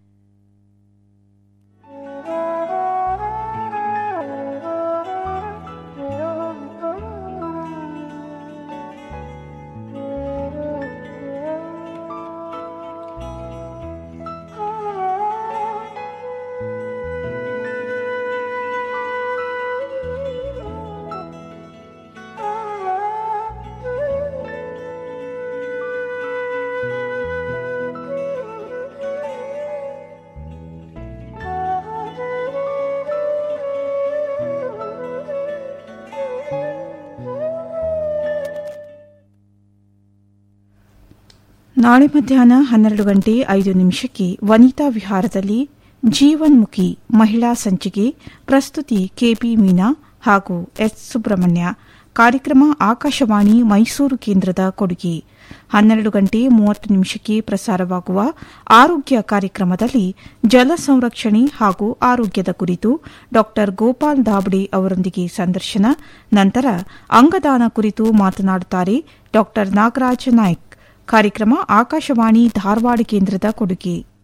ನಾಳೆ ಮಧ್ಯಾಹ್ನ ಹನ್ನೆರಡು ಗಂಟೆ ಐದು ನಿಮಿಷಕ್ಕೆ ವನಿತಾ ವಿಹಾರದಲ್ಲಿ ಜೀವನ್ಮುಖಿ ಮಹಿಳಾ ಸಂಚಿಕೆ ಪ್ರಸ್ತುತಿ ಕೆಪಿ ಮೀನಾ ಹಾಗೂ ಎಸ್ ಸುಬ್ರಹ್ಮಣ್ಯ ಕಾರ್ಯಕ್ರಮ ಆಕಾಶವಾಣಿ ಮೈಸೂರು ಕೇಂದ್ರದ ಕೊಡುಗೆ ಹನ್ನೆರಡು ಗಂಟೆ ಮೂವತ್ತು ನಿಮಿಷಕ್ಕೆ ಪ್ರಸಾರವಾಗುವ ಆರೋಗ್ಯ ಕಾರ್ಯಕ್ರಮದಲ್ಲಿ ಜಲ ಸಂರಕ್ಷಣೆ ಹಾಗೂ ಆರೋಗ್ಯದ ಕುರಿತು ಡಾ ಗೋಪಾಲ್ ದಾಬಡೆ ಅವರೊಂದಿಗೆ ಸಂದರ್ಶನ ನಂತರ ಅಂಗದಾನ ಕುರಿತು ಮಾತನಾಡುತ್ತಾರೆ ಡಾ ನಾಗರಾಜ ನಾಯ್ಕ್ ಕಾರ್ಯಕ್ರಮ ಆಕಾಶವಾಣಿ ಧಾರವಾಡ ಕೇಂದ್ರದ ಕೊಡುಗೆ